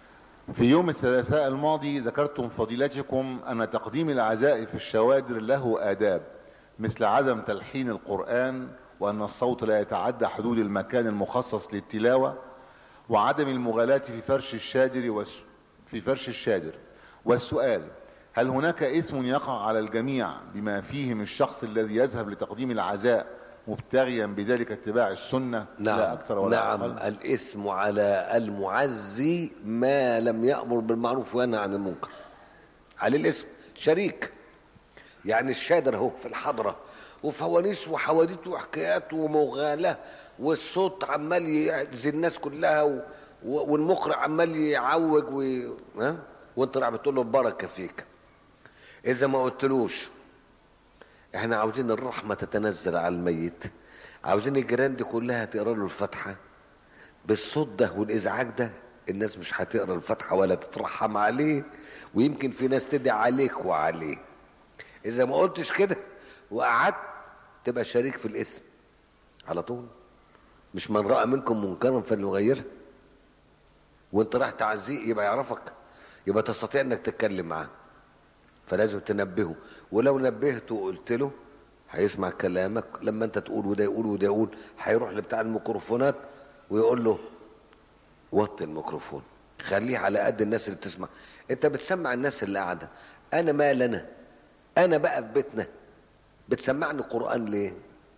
في يوم الثلاثاء الماضي ذكرتم فضيلتكم أن تقديم العزاء في الشوادر له آداب مثل عدم تلحين القرآن وأن الصوت لا يتعدى حدود المكان المخصص للتلاوة وعدم المغالاة في فرش الشادر والس... في فرش الشادر والسؤال هل هناك اسم يقع على الجميع بما فيهم الشخص الذي يذهب لتقديم العزاء مبتغيا بذلك اتباع السنة نعم لا أكثر ولا نعم أقل الإثم على المعزي ما لم يأمر بالمعروف وينهى عن المنكر عليه الاسم شريك يعني الشادر اهو في الحضرة وفوانيس وحواديت وحكايات ومغالاة والصوت عمال يعزي الناس كلها و... و- والمقرع عمال يعوج و... ها؟ وانت راح بتقول له بركة فيك إذا ما قلتلوش احنا عاوزين الرحمة تتنزل على الميت عاوزين الجيران دي كلها تقرا له الفاتحة بالصوت ده والازعاج ده الناس مش هتقرا الفاتحة ولا تترحم عليه ويمكن في ناس تدعي عليك وعليه اذا ما قلتش كده وقعدت تبقى شريك في الاسم على طول مش من رأى منكم منكرا فليغيره وانت رايح تعزيه يبقى يعرفك يبقى تستطيع انك تتكلم معاه فلازم تنبهه ولو نبهته وقلت له هيسمع كلامك لما انت تقول وده يقول وده يقول هيروح لبتاع الميكروفونات ويقول له وطي الميكروفون خليه على قد الناس اللي بتسمع انت بتسمع الناس اللي قاعده انا مال انا انا بقى في بيتنا بتسمعني قران ليه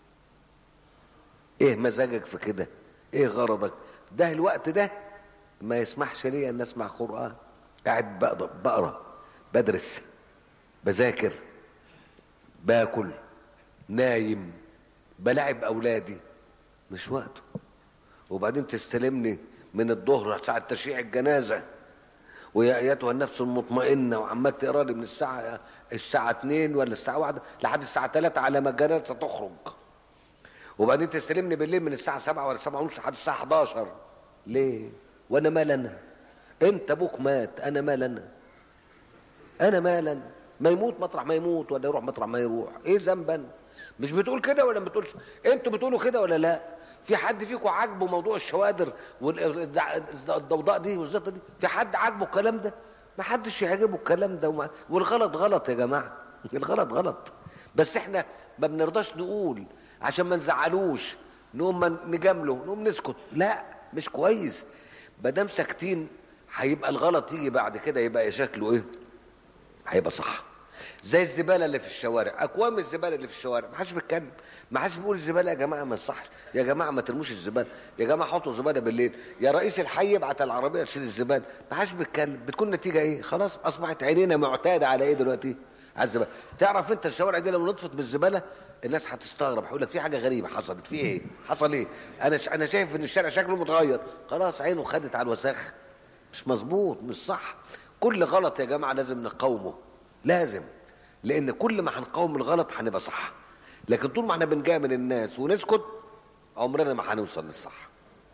ايه مزاجك في كده ايه غرضك ده الوقت ده ما يسمحش لي ان اسمع قران قاعد بقرا بقرا بدرس بذاكر باكل نايم بلعب اولادي مش وقته وبعدين تستلمني من الظهر ساعة تشييع الجنازة ويا ايتها النفس المطمئنة وعمال تقرا لي من الساعة الساعة 2 ولا الساعة 1 لحد الساعة 3 على ما الجنازة تخرج وبعدين تستلمني بالليل من الساعة 7 ولا 7 ونص لحد الساعة 11 ليه؟ وانا مال انا؟ انت ابوك مات انا مال انا؟ انا مالا ما يموت مطرح ما يموت ولا يروح مطرح ما يروح ايه ذنبا مش بتقول كده ولا ما بتقولش انتوا بتقولوا كده ولا لا في حد فيكم عاجبه موضوع الشوادر والضوضاء دي والزيطه دي في حد عاجبه الكلام ده ما حدش يعجبه الكلام ده وما... والغلط غلط يا جماعه الغلط غلط بس احنا ما بنرضاش نقول عشان ما نزعلوش نقوم ما نجامله نقوم نسكت لا مش كويس ما دام ساكتين هيبقى الغلط يجي بعد كده يبقى شكله ايه هيبقى صح زي الزباله اللي في الشوارع اكوام الزباله اللي في الشوارع ما حدش بيتكلم ما حدش بيقول الزباله يا جماعه ما يصحش يا جماعه ما ترموش الزباله يا جماعه حطوا الزباله بالليل يا رئيس الحي ابعت العربيه تشيل الزباله ما حدش بيتكلم بتكون النتيجه ايه خلاص اصبحت عينينا معتاده على ايه دلوقتي على الزباله تعرف انت الشوارع دي لو نطفت بالزباله الناس هتستغرب هيقول لك في حاجه غريبه حصلت في ايه حصل ايه انا ش... انا شايف ان الشارع شكله متغير خلاص عينه خدت على الوساخ مش مظبوط مش صح كل غلط يا جماعه لازم نقاومه لازم لان كل ما هنقاوم الغلط هنبقى صح لكن طول ما احنا بنجامل الناس ونسكت عمرنا ما هنوصل للصح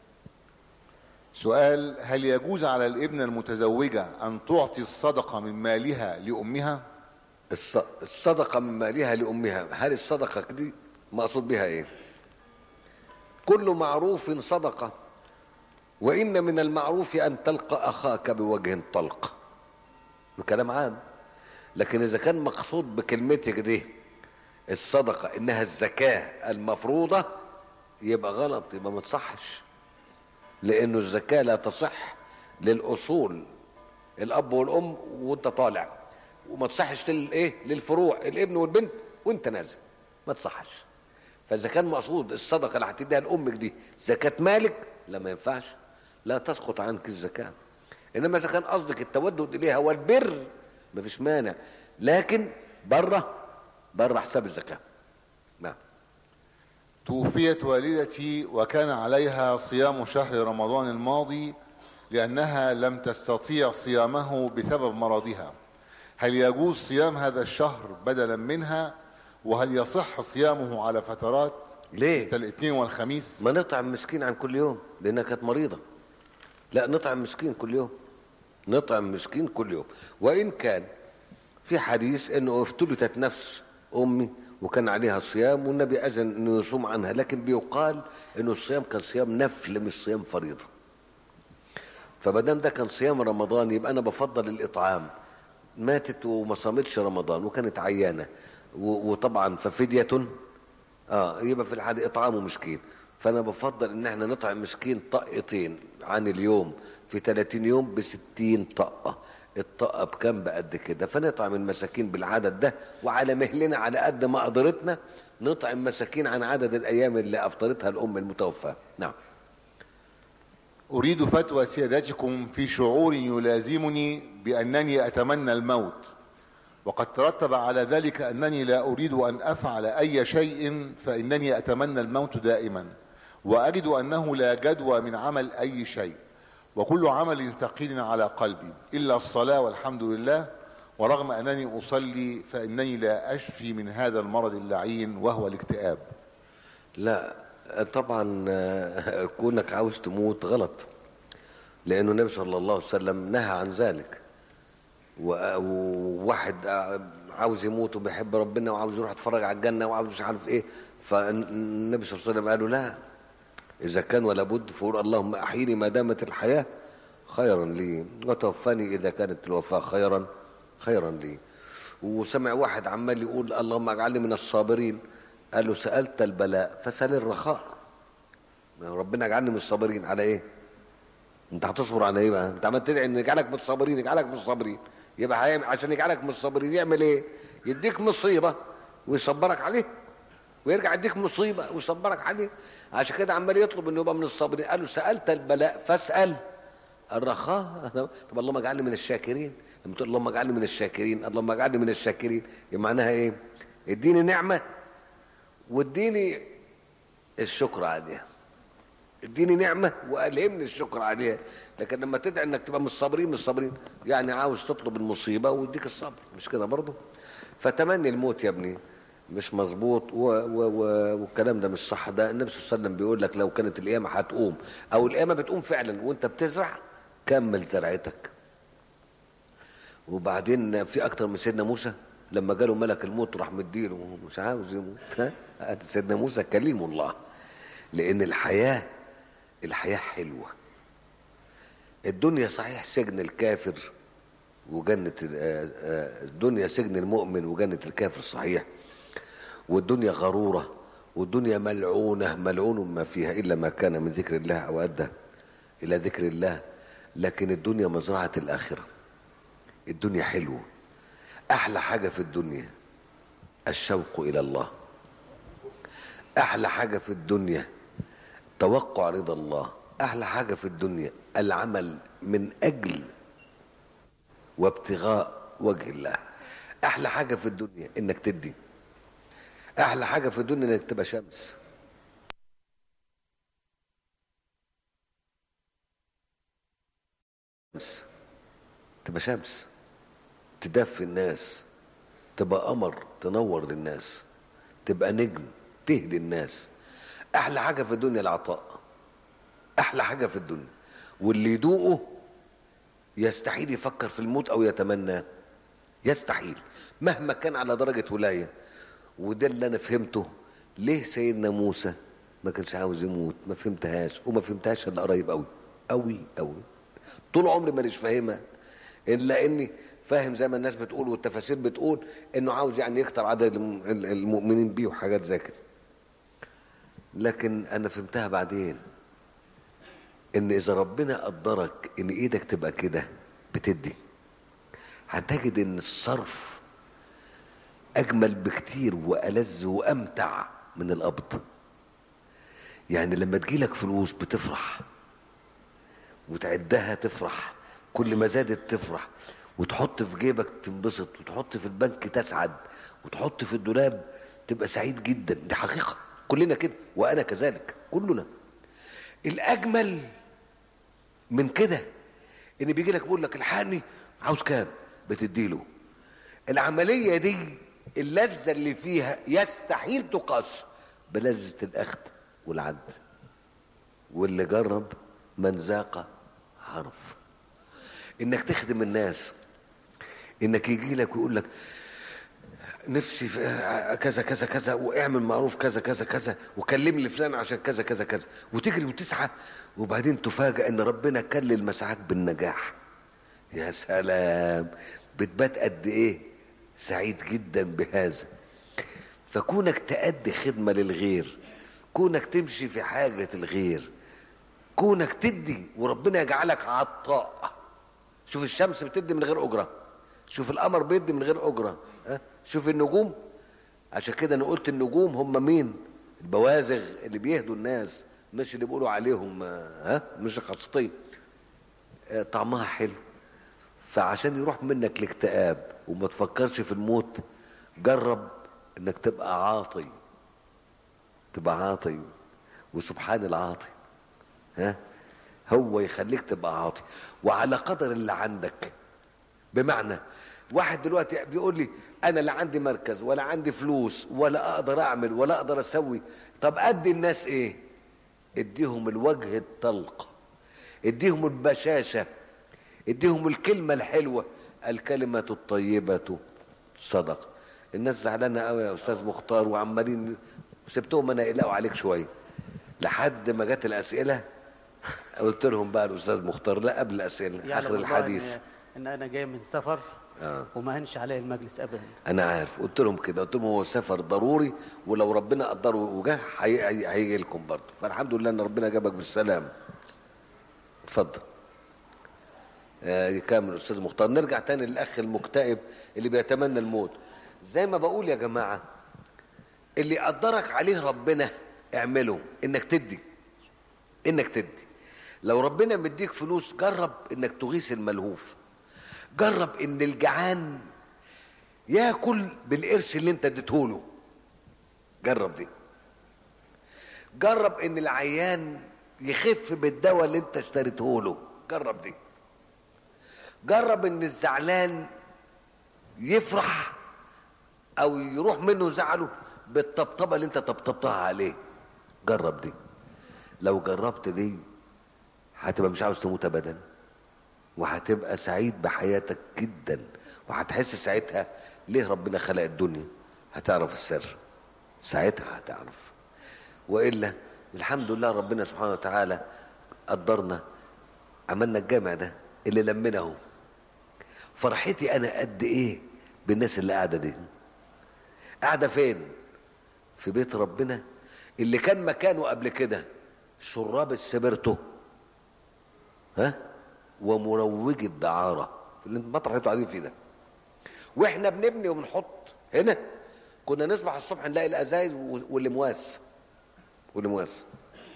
سؤال هل يجوز على الابنة المتزوجة أن تعطي الصدقة من مالها لأمها الص- الصدقه من مالها لامها هل الصدقه دي مقصود بها ايه كل معروف صدقه وان من المعروف ان تلقى اخاك بوجه طلق كلام عام لكن اذا كان مقصود بكلمتك دي الصدقه انها الزكاه المفروضه يبقى غلط يبقى ما تصحش لانه الزكاه لا تصح للاصول الاب والام وانت طالع وما تصحش للايه للفروع الابن والبنت وانت نازل ما تصحش فاذا كان مقصود الصدقه اللي هتديها لامك دي زكاه مالك لا ما ينفعش لا تسقط عنك الزكاه انما اذا كان قصدك التودد اليها والبر ما فيش مانع لكن بره بره حساب الزكاه نعم توفيت والدتي وكان عليها صيام شهر رمضان الماضي لأنها لم تستطيع صيامه بسبب مرضها هل يجوز صيام هذا الشهر بدلا منها وهل يصح صيامه على فترات ليه مثل الاثنين والخميس ما نطعم مسكين عن كل يوم لانها كانت مريضه لا نطعم مسكين كل يوم نطعم مسكين كل يوم وان كان في حديث انه افتلتت نفس امي وكان عليها صيام والنبي اذن انه يصوم عنها لكن بيقال انه الصيام كان صيام نفل مش صيام فريضه فمادام ده كان صيام رمضان يبقى انا بفضل الاطعام ماتت وما صامتش رمضان وكانت عيانه و- وطبعا ففديه اه يبقى في الحال اطعام مسكين فانا بفضل ان احنا نطعم مسكين طقتين عن اليوم في 30 يوم ب 60 طقه الطقه بكام بقد كده فنطعم المساكين بالعدد ده وعلى مهلنا على قد ما قدرتنا نطعم مساكين عن عدد الايام اللي افطرتها الام المتوفاه نعم أريد فتوى سيادتكم في شعور يلازمني بأنني أتمنى الموت وقد ترتب على ذلك أنني لا أريد أن أفعل أي شيء فإنني أتمنى الموت دائما وأجد أنه لا جدوى من عمل أي شيء وكل عمل ثقيل على قلبي إلا الصلاة والحمد لله ورغم أنني أصلي فإنني لا أشفي من هذا المرض اللعين وهو الاكتئاب لا طبعا آه، كونك عاوز تموت غلط لانه النبي صلى الله عليه وسلم نهى عن ذلك و- وواحد آه، عاوز يموت وبيحب ربنا وعاوز يروح يتفرج على الجنه وعاوز مش عارف ايه فالنبي صلى الله عليه وسلم قال له لا اذا كان ولا بد فقول اللهم احيني ما دامت الحياه خيرا لي وتوفني اذا كانت الوفاه خيرا خيرا لي وسمع واحد عمال يقول اللهم اجعلني من الصابرين قال له سالت البلاء فسال الرخاء ربنا اجعلني من الصابرين على ايه انت هتصبر على ايه بقى انت عمال تدعي ان يجعلك من الصابرين يجعلك من الصابرين يبقى هيعمل عشان يجعلك من الصابرين يعمل ايه يديك مصيبه ويصبرك عليه ويرجع يديك مصيبه ويصبرك عليه عشان كده عمال يطلب انه يبقى من الصابرين قال له سالت البلاء فاسال الرخاء طب اللهم اجعلني من الشاكرين لما تقول اللهم اجعلني من الشاكرين اللهم اجعلني من الشاكرين يبقى معناها ايه اديني نعمه واديني الشكر عليها اديني نعمه والهمني الشكر عليها لكن لما تدعي انك تبقى من الصابرين من الصابرين يعني عاوز تطلب المصيبه ويديك الصبر مش كده برضه فتمني الموت يا ابني مش مظبوط و- و- و- والكلام ده مش صح ده النبي صلى الله عليه وسلم بيقول لك لو كانت القيامه هتقوم او القيامه بتقوم فعلا وانت بتزرع كمل زرعتك وبعدين في اكتر من سيدنا موسى لما جاله ملك الموت راح مديله وهو مش عاوز يموت ها سيدنا موسى كليم الله لان الحياه الحياه حلوه الدنيا صحيح سجن الكافر وجنة آه، آه، الدنيا سجن المؤمن وجنة الكافر صحيح والدنيا غرورة والدنيا ملعونة ملعون ما فيها إلا ما كان من ذكر الله أو أدى إلى ذكر الله لكن الدنيا مزرعة الآخرة الدنيا حلوة أحلى حاجة في الدنيا الشوق إلى الله أحلى حاجة في الدنيا توقع رضا الله أحلى حاجة في الدنيا العمل من أجل وابتغاء وجه الله أحلى حاجة في الدنيا إنك تدي أحلى حاجة في الدنيا إنك تبقى شمس شمس تبقى شمس تدفي الناس تبقى قمر تنور للناس تبقى نجم تهدي الناس احلى حاجه في الدنيا العطاء احلى حاجه في الدنيا واللي يدوقه يستحيل يفكر في الموت او يتمناه يستحيل مهما كان على درجه ولايه وده اللي انا فهمته ليه سيدنا موسى ما كانش عاوز يموت ما فهمتهاش وما فهمتهاش الا قريب قوي قوي قوي طول عمري مانيش فاهمها الا اني فاهم زي ما الناس بتقول والتفاسير بتقول انه عاوز يعني يكتر عدد الم- المؤمنين بيه وحاجات زي كده لكن انا فهمتها بعدين ان اذا ربنا قدرك ان ايدك تبقى كده بتدي هتجد ان الصرف اجمل بكتير والذ وامتع من القبض يعني لما تجيلك فلوس بتفرح وتعدها تفرح كل ما زادت تفرح وتحط في جيبك تنبسط وتحط في البنك تسعد وتحط في الدولاب تبقى سعيد جدا دي حقيقة كلنا كده وأنا كذلك كلنا الأجمل من كده إن بيجي لك بيقول لك الحقني عاوز كام بتديله العملية دي اللذة اللي فيها يستحيل تقاس بلذة الأخذ والعد واللي جرب من ذاق عرف انك تخدم الناس انك يجي لك ويقول لك نفسي في آه، كذا كذا كذا واعمل معروف كذا كذا كذا وكلم لي فلان عشان كذا كذا كذا وتجري وتسعى وبعدين تفاجأ ان ربنا كلل مسعاك بالنجاح يا سلام بتبات قد ايه سعيد جدا بهذا فكونك تأدي خدمة للغير كونك تمشي في حاجة الغير كونك تدي وربنا يجعلك عطاء شوف الشمس بتدي من غير أجرة شوف القمر بيدي من غير أجرة ها؟ شوف النجوم عشان كده انا قلت النجوم هم مين البوازغ اللي بيهدوا الناس مش اللي بيقولوا عليهم آه، ها مش خاصتين آه، طعمها حلو فعشان يروح منك الاكتئاب وما تفكرش في الموت جرب انك تبقى عاطي تبقى عاطي وسبحان العاطي ها هو يخليك تبقى عاطي وعلى قدر اللي عندك بمعنى واحد دلوقتي بيقول لي انا لا عندي مركز ولا عندي فلوس ولا اقدر اعمل ولا اقدر اسوي طب ادي الناس ايه اديهم الوجه الطلق اديهم البشاشه اديهم الكلمه الحلوه الكلمه الطيبه صدقه الناس زعلانه قوي يا استاذ مختار وعمالين سبتهم انا يقلقوا عليك شويه لحد ما جت الاسئله قلت لهم بقى الاستاذ مختار لا قبل الاسئله يعلم اخر الله الحديث إن, ان انا جاي من سفر آه. وما هنش عليه المجلس ابدا انا عارف قلت لهم كده قلت لهم هو سفر ضروري ولو ربنا قدره وجه هي- هي- هيجي لكم برضه فالحمد لله ان ربنا جابك بالسلام اتفضل آه يكمل الاستاذ مختار نرجع تاني للاخ المكتئب اللي بيتمنى الموت زي ما بقول يا جماعه اللي قدرك عليه ربنا اعمله انك تدي انك تدي لو ربنا مديك فلوس جرب انك تغيث الملهوف جرب ان الجعان ياكل بالقرش اللي انت اديتهوله جرب دي جرب ان العيان يخف بالدواء اللي انت اشتريته له جرب دي جرب ان الزعلان يفرح او يروح منه زعله بالطبطبه اللي انت طبطبتها عليه جرب دي لو جربت دي هتبقى مش عاوز تموت ابدا وهتبقى سعيد بحياتك جدا وهتحس ساعتها ليه ربنا خلق الدنيا هتعرف السر ساعتها هتعرف والا الحمد لله ربنا سبحانه وتعالى قدرنا عملنا الجامع ده اللي لمنا اهو فرحتي انا قد ايه بالناس اللي قاعده دي قاعده فين في بيت ربنا اللي كان مكانه قبل كده شراب السبرتو ها ومروج الدعاره في المطرح اللي انتوا قاعدين فيه ده واحنا بنبني وبنحط هنا كنا نصبح الصبح نلاقي الازايز والمواس والمواس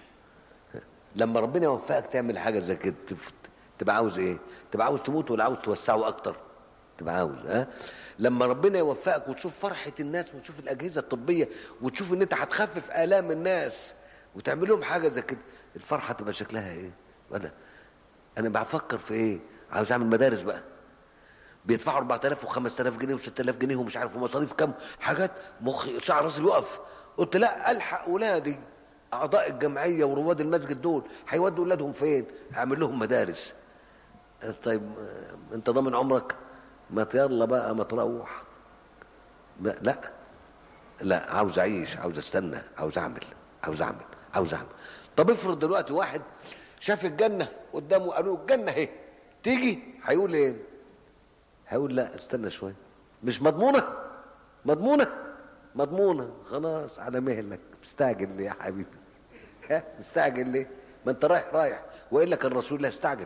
لما ربنا يوفقك تعمل حاجه زي كده تف- تبقى عاوز ايه تبقى عاوز تموت ولا عاوز توسعه اكتر تبقى عاوز ها لما ربنا يوفقك وتشوف فرحه الناس وتشوف الاجهزه الطبيه وتشوف ان انت هتخفف الام الناس وتعمل لهم حاجه زي كده الفرحه تبقى شكلها ايه انا انا بفكر في ايه عاوز اعمل مدارس بقى بيدفعوا 4000 و5000 جنيه و6000 جنيه ومش عارف ومصاريف كام حاجات مخي شعر راسي بيقف قلت لا الحق ولادي اعضاء الجمعيه ورواد المسجد دول هيودوا اولادهم فين هعمل لهم مدارس طيب آه، انت ضامن عمرك ما يلا بقى ما تروح ما لا لا عاوز اعيش عاوز استنى عاوز اعمل عاوز اعمل عاوز اعمل طب افرض دلوقتي واحد شاف الجنه قدامه قالوا له الجنه اهي تيجي هيقول ايه هيقول لا استنى شويه مش مضمونه مضمونه مضمونه خلاص على مهلك مستعجل ليه يا حبيبي ها مستعجل ليه ما انت رايح رايح والا كان الرسول لا يستعجل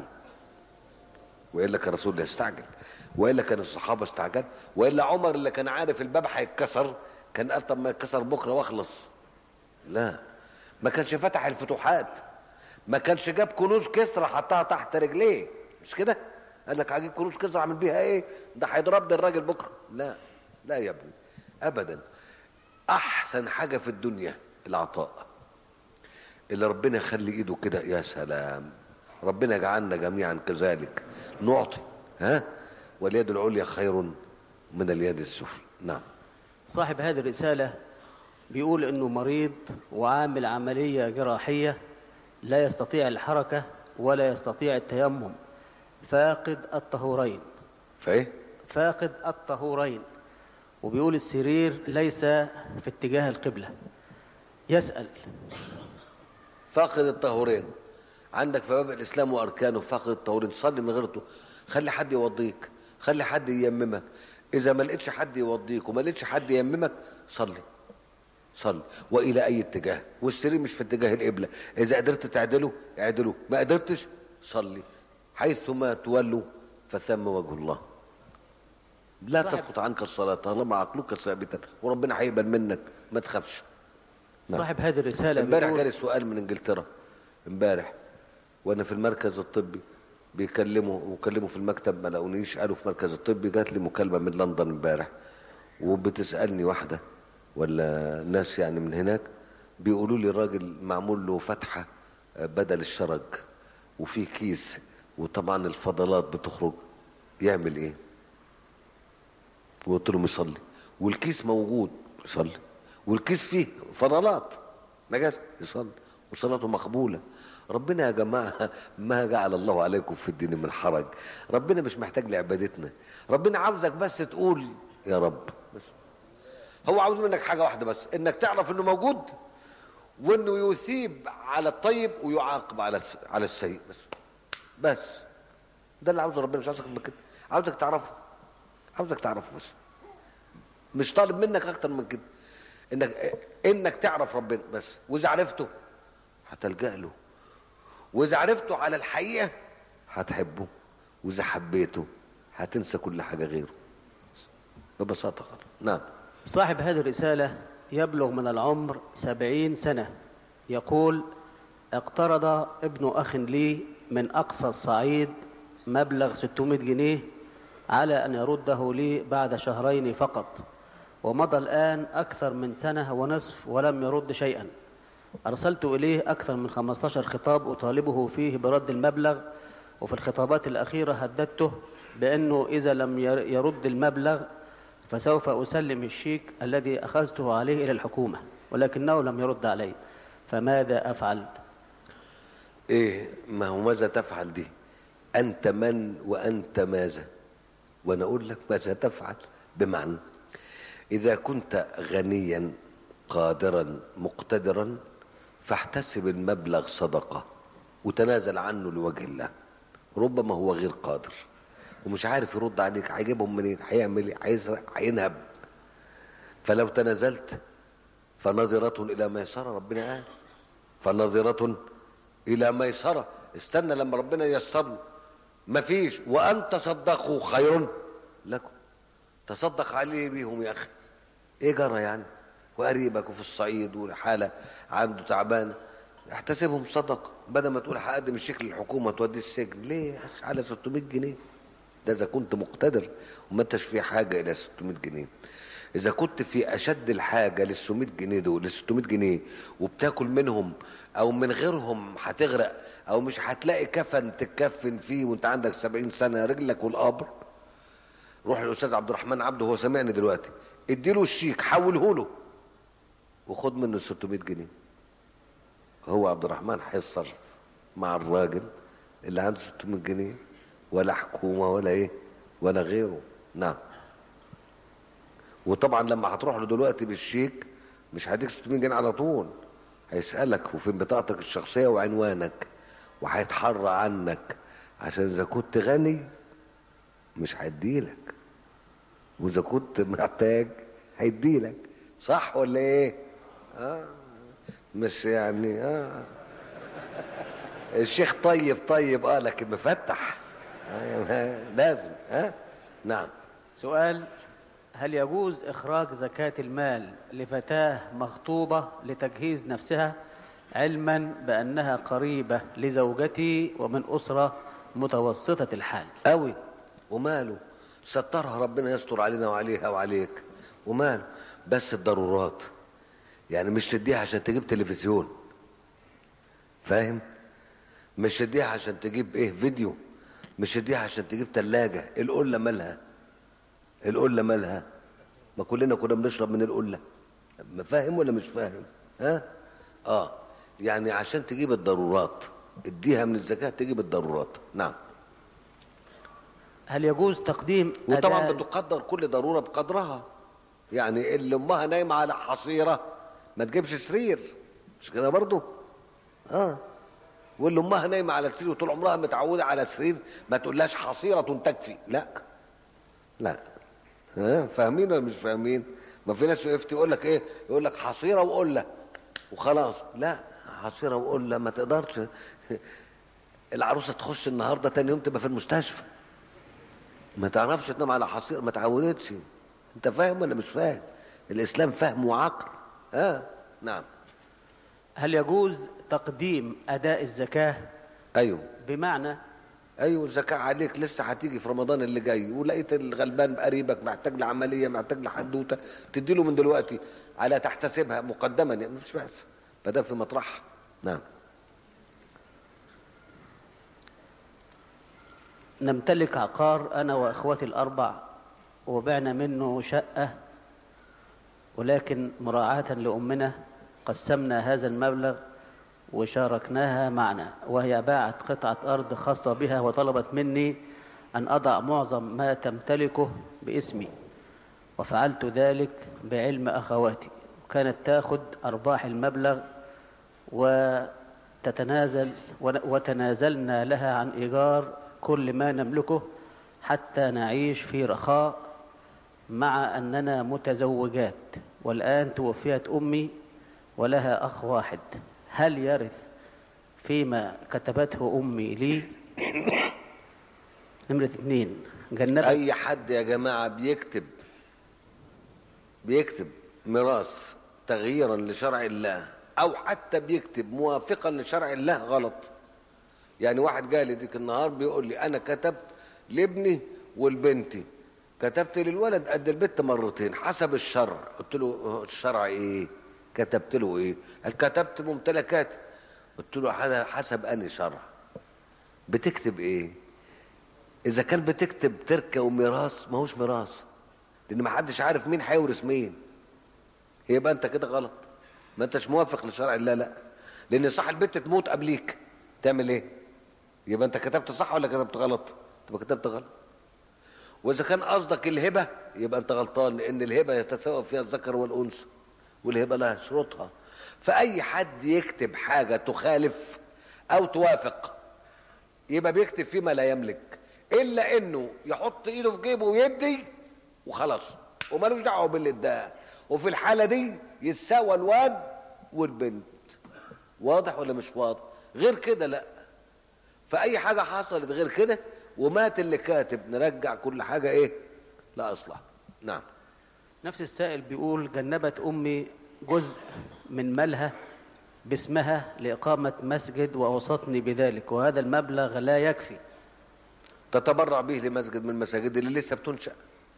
والا كان الرسول لا يستعجل والا كان الصحابه استعجل والا عمر اللي كان عارف الباب هيتكسر كان قال طب ما يتكسر بكره واخلص لا ما كانش فتح الفتوحات ما كانش جاب كنوز كسرى حطها تحت رجليه مش كده قال لك هجيب كنوز كسرى اعمل بيها ايه ده هيضربني الراجل بكره لا لا يا ابني ابدا احسن حاجه في الدنيا العطاء اللي ربنا يخلي ايده كده يا سلام ربنا يجعلنا جميعا كذلك نعطي ها واليد العليا خير من اليد السفلى نعم صاحب هذه الرسالة بيقول انه مريض وعامل عملية جراحية لا يستطيع الحركة ولا يستطيع التيمم فاقد الطهورين فايه فاقد الطهورين وبيقول السرير ليس في اتجاه القبلة يسأل فاقد الطهورين عندك في باب الاسلام واركانه فاقد الطهورين صلي من غيرته خلي حد يوضيك خلي حد ييممك اذا ما لقيتش حد يوضيك وما لقيتش حد ييممك صلي صلي والى اي اتجاه والسرير مش في اتجاه القبله اذا قدرت تعدله اعدله ما قدرتش صلي حيث ما تولوا فثم وجه الله لا صاحب- تسقط عنك الصلاه طالما عقلك ثابتا وربنا هيقبل منك ما تخافش نعم. صاحب هذه الرسالة امبارح بيقول جالي سؤال من انجلترا امبارح وانا في المركز الطبي بيكلموا وكلموا في المكتب ما لقونيش قالوا في المركز الطبي جات لي مكالمه من لندن امبارح وبتسالني واحده ولا ناس يعني من هناك بيقولوا لي الراجل معمول له فتحه آه، بدل الشرج وفي كيس وطبعا الفضلات بتخرج يعمل ايه؟ وقلت لهم يصلي والكيس موجود يصلي والكيس فيه فضلات نجاسة يصلي وصلاته مقبولة ربنا يا جماعة ما جعل الله عليكم في الدين من حرج ربنا مش محتاج لعبادتنا ربنا عاوزك بس تقول يا رب بس هو عاوز منك حاجة واحدة بس انك تعرف انه موجود وانه يثيب على الطيب ويعاقب على الس- على السيء بس بس ده اللي عاوزه ربنا مش عاوزك من كده عاوزك تعرفه عاوزك تعرفه بس مش طالب منك اكتر من كده انك انك تعرف ربنا بس واذا عرفته هتلجأ له واذا عرفته على الحقيقه هتحبه واذا حبيته هتنسى كل حاجه غيره ببساطه خالص نعم صاحب هذه الرسالة يبلغ من العمر سبعين سنة يقول اقترض ابن أخ لي من أقصى الصعيد مبلغ 600 جنيه على أن يرده لي بعد شهرين فقط ومضى الآن أكثر من سنة ونصف ولم يرد شيئا أرسلت إليه أكثر من 15 خطاب أطالبه فيه برد المبلغ وفي الخطابات الأخيرة هددته بأنه إذا لم ير- يرد المبلغ فسوف أسلم الشيك الذي أخذته عليه إلى الحكومة ولكنه لم يرد علي فماذا أفعل ايه ما هو ماذا تفعل دي انت من وانت ماذا وانا اقول لك ماذا تفعل بمعنى اذا كنت غنيا قادرا مقتدرا فاحتسب المبلغ صدقه وتنازل عنه لوجه الله ربما هو غير قادر ومش عارف يرد عليك هيجيبهم منين هيعمل ايه هيسرق هينهب فلو تنازلت فنظرة إلى ميسرة ربنا قال فنظرة إلى ميسرة استنى لما ربنا ييسر له مفيش وأن تصدقوا خير لكم تصدق عليه بيهم يا أخي إيه جرى يعني وقريبك وفي الصعيد والحالة عنده تعبانة احتسبهم صدقة بدل ما تقول هقدم الشيك للحكومة توديه السجن ليه يا أخي على 600 جنيه ده إذا كنت مقتدر وما انتش في حاجة إلى 600 جنيه إذا كنت في أشد الحاجة لل 600 جنيه دول لل 600 جنيه وبتاكل منهم أو من غيرهم هتغرق أو مش هتلاقي كفن تتكفن فيه وأنت عندك 70 سنة رجلك والقبر روح للأستاذ عبد الرحمن عبده هو سامعني دلوقتي اديله الشيك حوله له وخد منه 600 جنيه هو عبد الرحمن هيتصرف مع الراجل اللي عنده 600 جنيه ولا حكومة ولا ايه ولا غيره نعم وطبعا لما هتروح له دلوقتي بالشيك مش هيديك 600 جنيه على طول هيسألك وفين بطاقتك الشخصية وعنوانك وهيتحرى عنك عشان إذا كنت غني مش هيديلك وإذا كنت محتاج هيديلك صح ولا إيه؟ آه مش يعني آه الشيخ طيب طيب اه لكن مفتح آه لازم ها آه؟ نعم سؤال هل يجوز إخراج زكاة المال لفتاة مخطوبة لتجهيز نفسها علما بأنها قريبة لزوجتي ومن أسرة متوسطة الحال قوي وماله سترها ربنا يستر علينا وعليها وعليك وماله بس الضرورات يعني مش تديها عشان تجيب تلفزيون فاهم مش تديها عشان تجيب ايه فيديو مش تديها عشان تجيب تلاجة القلة مالها القلة مالها ما كلنا كنا بنشرب من القلة ما فاهم ولا مش فاهم ها اه يعني عشان تجيب الضرورات اديها من الزكاة تجيب الضرورات نعم هل يجوز تقديم وطبعا أداء- بتقدر كل ضرورة بقدرها يعني اللي امها نايمه على حصيره ما تجيبش سرير مش كده برضه اه واللي امها نايمه على سرير وطول عمرها متعوده على سرير ما تقولهاش حصيره تكفي لا لا ها فاهمين ولا مش فاهمين ما في ناس يفتي يقول لك ايه يقول لك حصيره وقله وخلاص لا حصيره وقله ما تقدرش العروسه تخش النهارده تاني يوم تبقى في المستشفى ما تعرفش تنام على حصير ما تعودتش انت فاهم ولا مش فاهم الاسلام فهم وعقل اه نعم هل يجوز تقديم أداء الزكاة ايوه بمعنى ايوه الزكاه عليك لسه هتيجي في رمضان اللي جاي ولقيت الغلبان قريبك محتاج لعمليه محتاج لحدوته تدي له من دلوقتي على تحتسبها مقدما يعني مش بأس ما دام في مطرحها نعم نمتلك عقار أنا وإخوتي الأربع وبعنا منه شقة ولكن مراعاة لأمنا قسمنا هذا المبلغ وشاركناها معنا وهي باعت قطعة أرض خاصة بها وطلبت مني أن أضع معظم ما تمتلكه باسمي وفعلت ذلك بعلم أخواتي كانت تاخد أرباح المبلغ وتتنازل وتنازلنا لها عن إيجار كل ما نملكه حتى نعيش في رخاء مع أننا متزوجات والآن توفيت أمي ولها أخ واحد هل يرث فيما كتبته أمي لي نمرة اثنين جنبت اي حد يا جماعه بيكتب بيكتب ميراث تغييرا لشرع الله او حتى بيكتب موافقا لشرع الله غلط يعني واحد جاي لي ديك النهار بيقول لي انا كتبت لابني ولبنتي كتبت للولد قد البت مرتين حسب الشرع قلت له "هو الشرع ايه كتبت له ايه قال كتبت ممتلكاتي قلت له "حد- حسب اني شرع بتكتب ايه اذا كان بتكتب تركه وميراث ما هوش ميراث لان ما حدش عارف مين هيورث مين يبقى انت كده غلط ما انتش موافق لشرع الله لا لان صح البت تموت قبليك تعمل ايه يبقى انت كتبت صح ولا كتبت غلط تبقى كتبت غلط واذا كان قصدك الهبه يبقى انت غلطان لان الهبه يتساوى فيها الذكر والانثى والهبه لها شروطها فاي حد يكتب حاجه تخالف او توافق يبقى بيكتب فيما لا يملك الا انه يحط ايده في جيبه ويدي وخلاص ومالوش دعوه باللي اداه وفي الحاله دي يتساوى الواد والبنت واضح ولا مش واضح غير كده لا فاي حاجه حصلت غير كده ومات اللي كاتب نرجع كل حاجه ايه لا اصلح نعم نفس السائل بيقول جنبت أمي جزء من مالها باسمها لإقامة مسجد وأوصتني بذلك وهذا المبلغ لا يكفي تتبرع به لمسجد من المساجد اللي لسه بتنشأ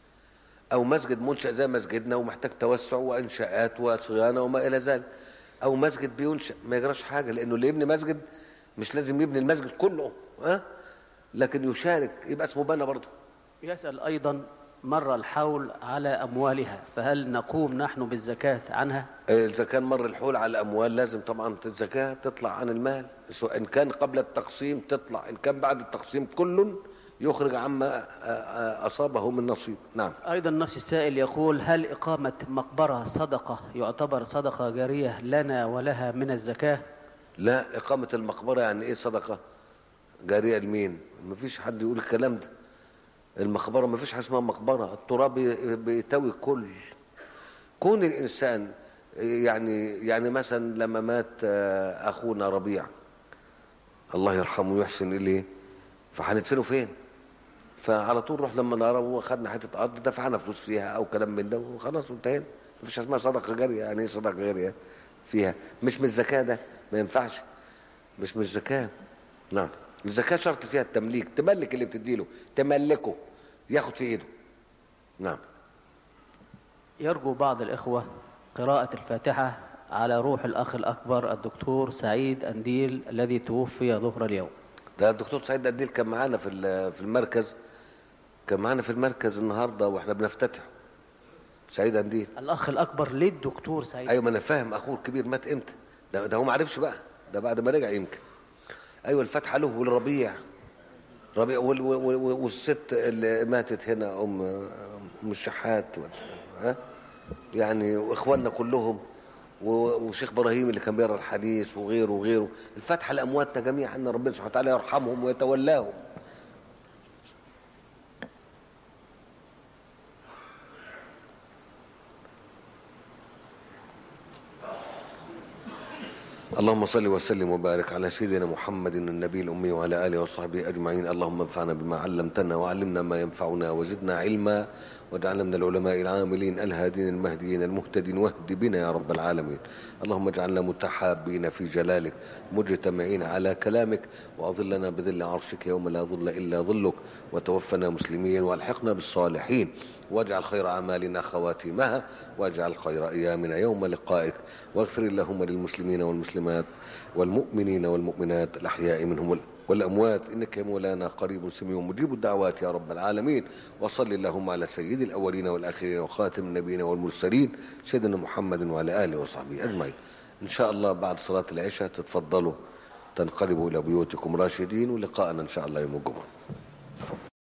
أو مسجد منشأ زي مسجدنا ومحتاج توسع وإنشاءات وصيانة وما إلى ذلك أو مسجد بينشأ ما يجراش حاجة لأنه اللي يبني مسجد مش لازم يبني المسجد كله ها لكن يشارك يبقى اسمه بنا برضه يسأل أيضا مر الحول على أموالها فهل نقوم نحن بالزكاة عنها إذا كان مر الحول على الأموال لازم طبعا الزكاة تطلع عن المال سواء إن كان قبل التقسيم تطلع إن كان بعد التقسيم كل يخرج عما آه، آه، أصابه من نصيب نعم أيضا نفس السائل يقول هل إقامة مقبرة صدقة يعتبر صدقة جارية لنا ولها من الزكاة لا إقامة المقبرة يعني إيه صدقة جارية لمين مفيش حد يقول الكلام ده المقبرة مفيش حاجة اسمها مقبرة التراب بي- بيتوي الكل كون الإنسان يعني يعني مثلا لما مات آه، أخونا ربيع الله يرحمه ويحسن إليه فهندفنه فين فعلى طول رحنا لما نعرفه خدنا حتة أرض دفعنا فلوس فيها أو كلام من ده وخلاص وانتهينا مفيش حاجة اسمها صدقة جارية يعني إيه صدقة جارية فيها مش من الزكاة ده ما ينفعش مش من الزكاة نعم الزكاة شرط فيها التمليك تملك اللي بتديله تملكه ياخد في ايده نعم يرجو بعض الإخوة قراءة الفاتحة على روح الأخ الأكبر الدكتور سعيد أنديل الذي توفي ظهر اليوم ده الدكتور سعيد قديل كان معانا في ال- في المركز كان معانا في المركز النهارده واحنا بنفتتح سعيد قنديل الأخ الأكبر للدكتور سعيد ايوه ما انا فاهم اخوه الكبير مات امتى ده, ده هو ما عرفش بقى ده بعد ما رجع يمكن ايوه الفتحه له والربيع ربيع وال وال وال والست اللي ماتت هنا ام ام الشحات ولا- ها يعني واخواننا كلهم و- وشيخ ابراهيم اللي كان بيقرا الحديث وغيره وغيره الفاتحه لامواتنا جميعا ان ربنا سبحانه وتعالى يرحمهم ويتولاهم اللهم صل وسلم وبارك على سيدنا محمد النبي الأمي وعلى آله وصحبه أجمعين اللهم انفعنا بما علمتنا وعلمنا ما ينفعنا وزدنا علما واجعلنا من العلماء العاملين الهادين المهديين المهتدين واهد بنا يا رب العالمين اللهم اجعلنا متحابين في جلالك مجتمعين على كلامك وأظلنا بظل عرشك يوم لا ظل إلا ظلك وتوفنا مسلمين والحقنا بالصالحين واجعل خير أعمالنا خواتيمها واجعل خير أيامنا يوم لقائك واغفر اللهم للمسلمين والمسلمات والمؤمنين والمؤمنات الأحياء منهم والأموات إنك يا مولانا قريب سميع مجيب الدعوات يا رب العالمين وصل اللهم على سيد الأولين والآخرين وخاتم النبيين والمرسلين سيدنا محمد وعلى آله وصحبه أجمعين إن شاء الله بعد صلاة العشاء تتفضلوا تنقلبوا إلى بيوتكم راشدين ولقاءنا إن شاء الله يوم الجمعة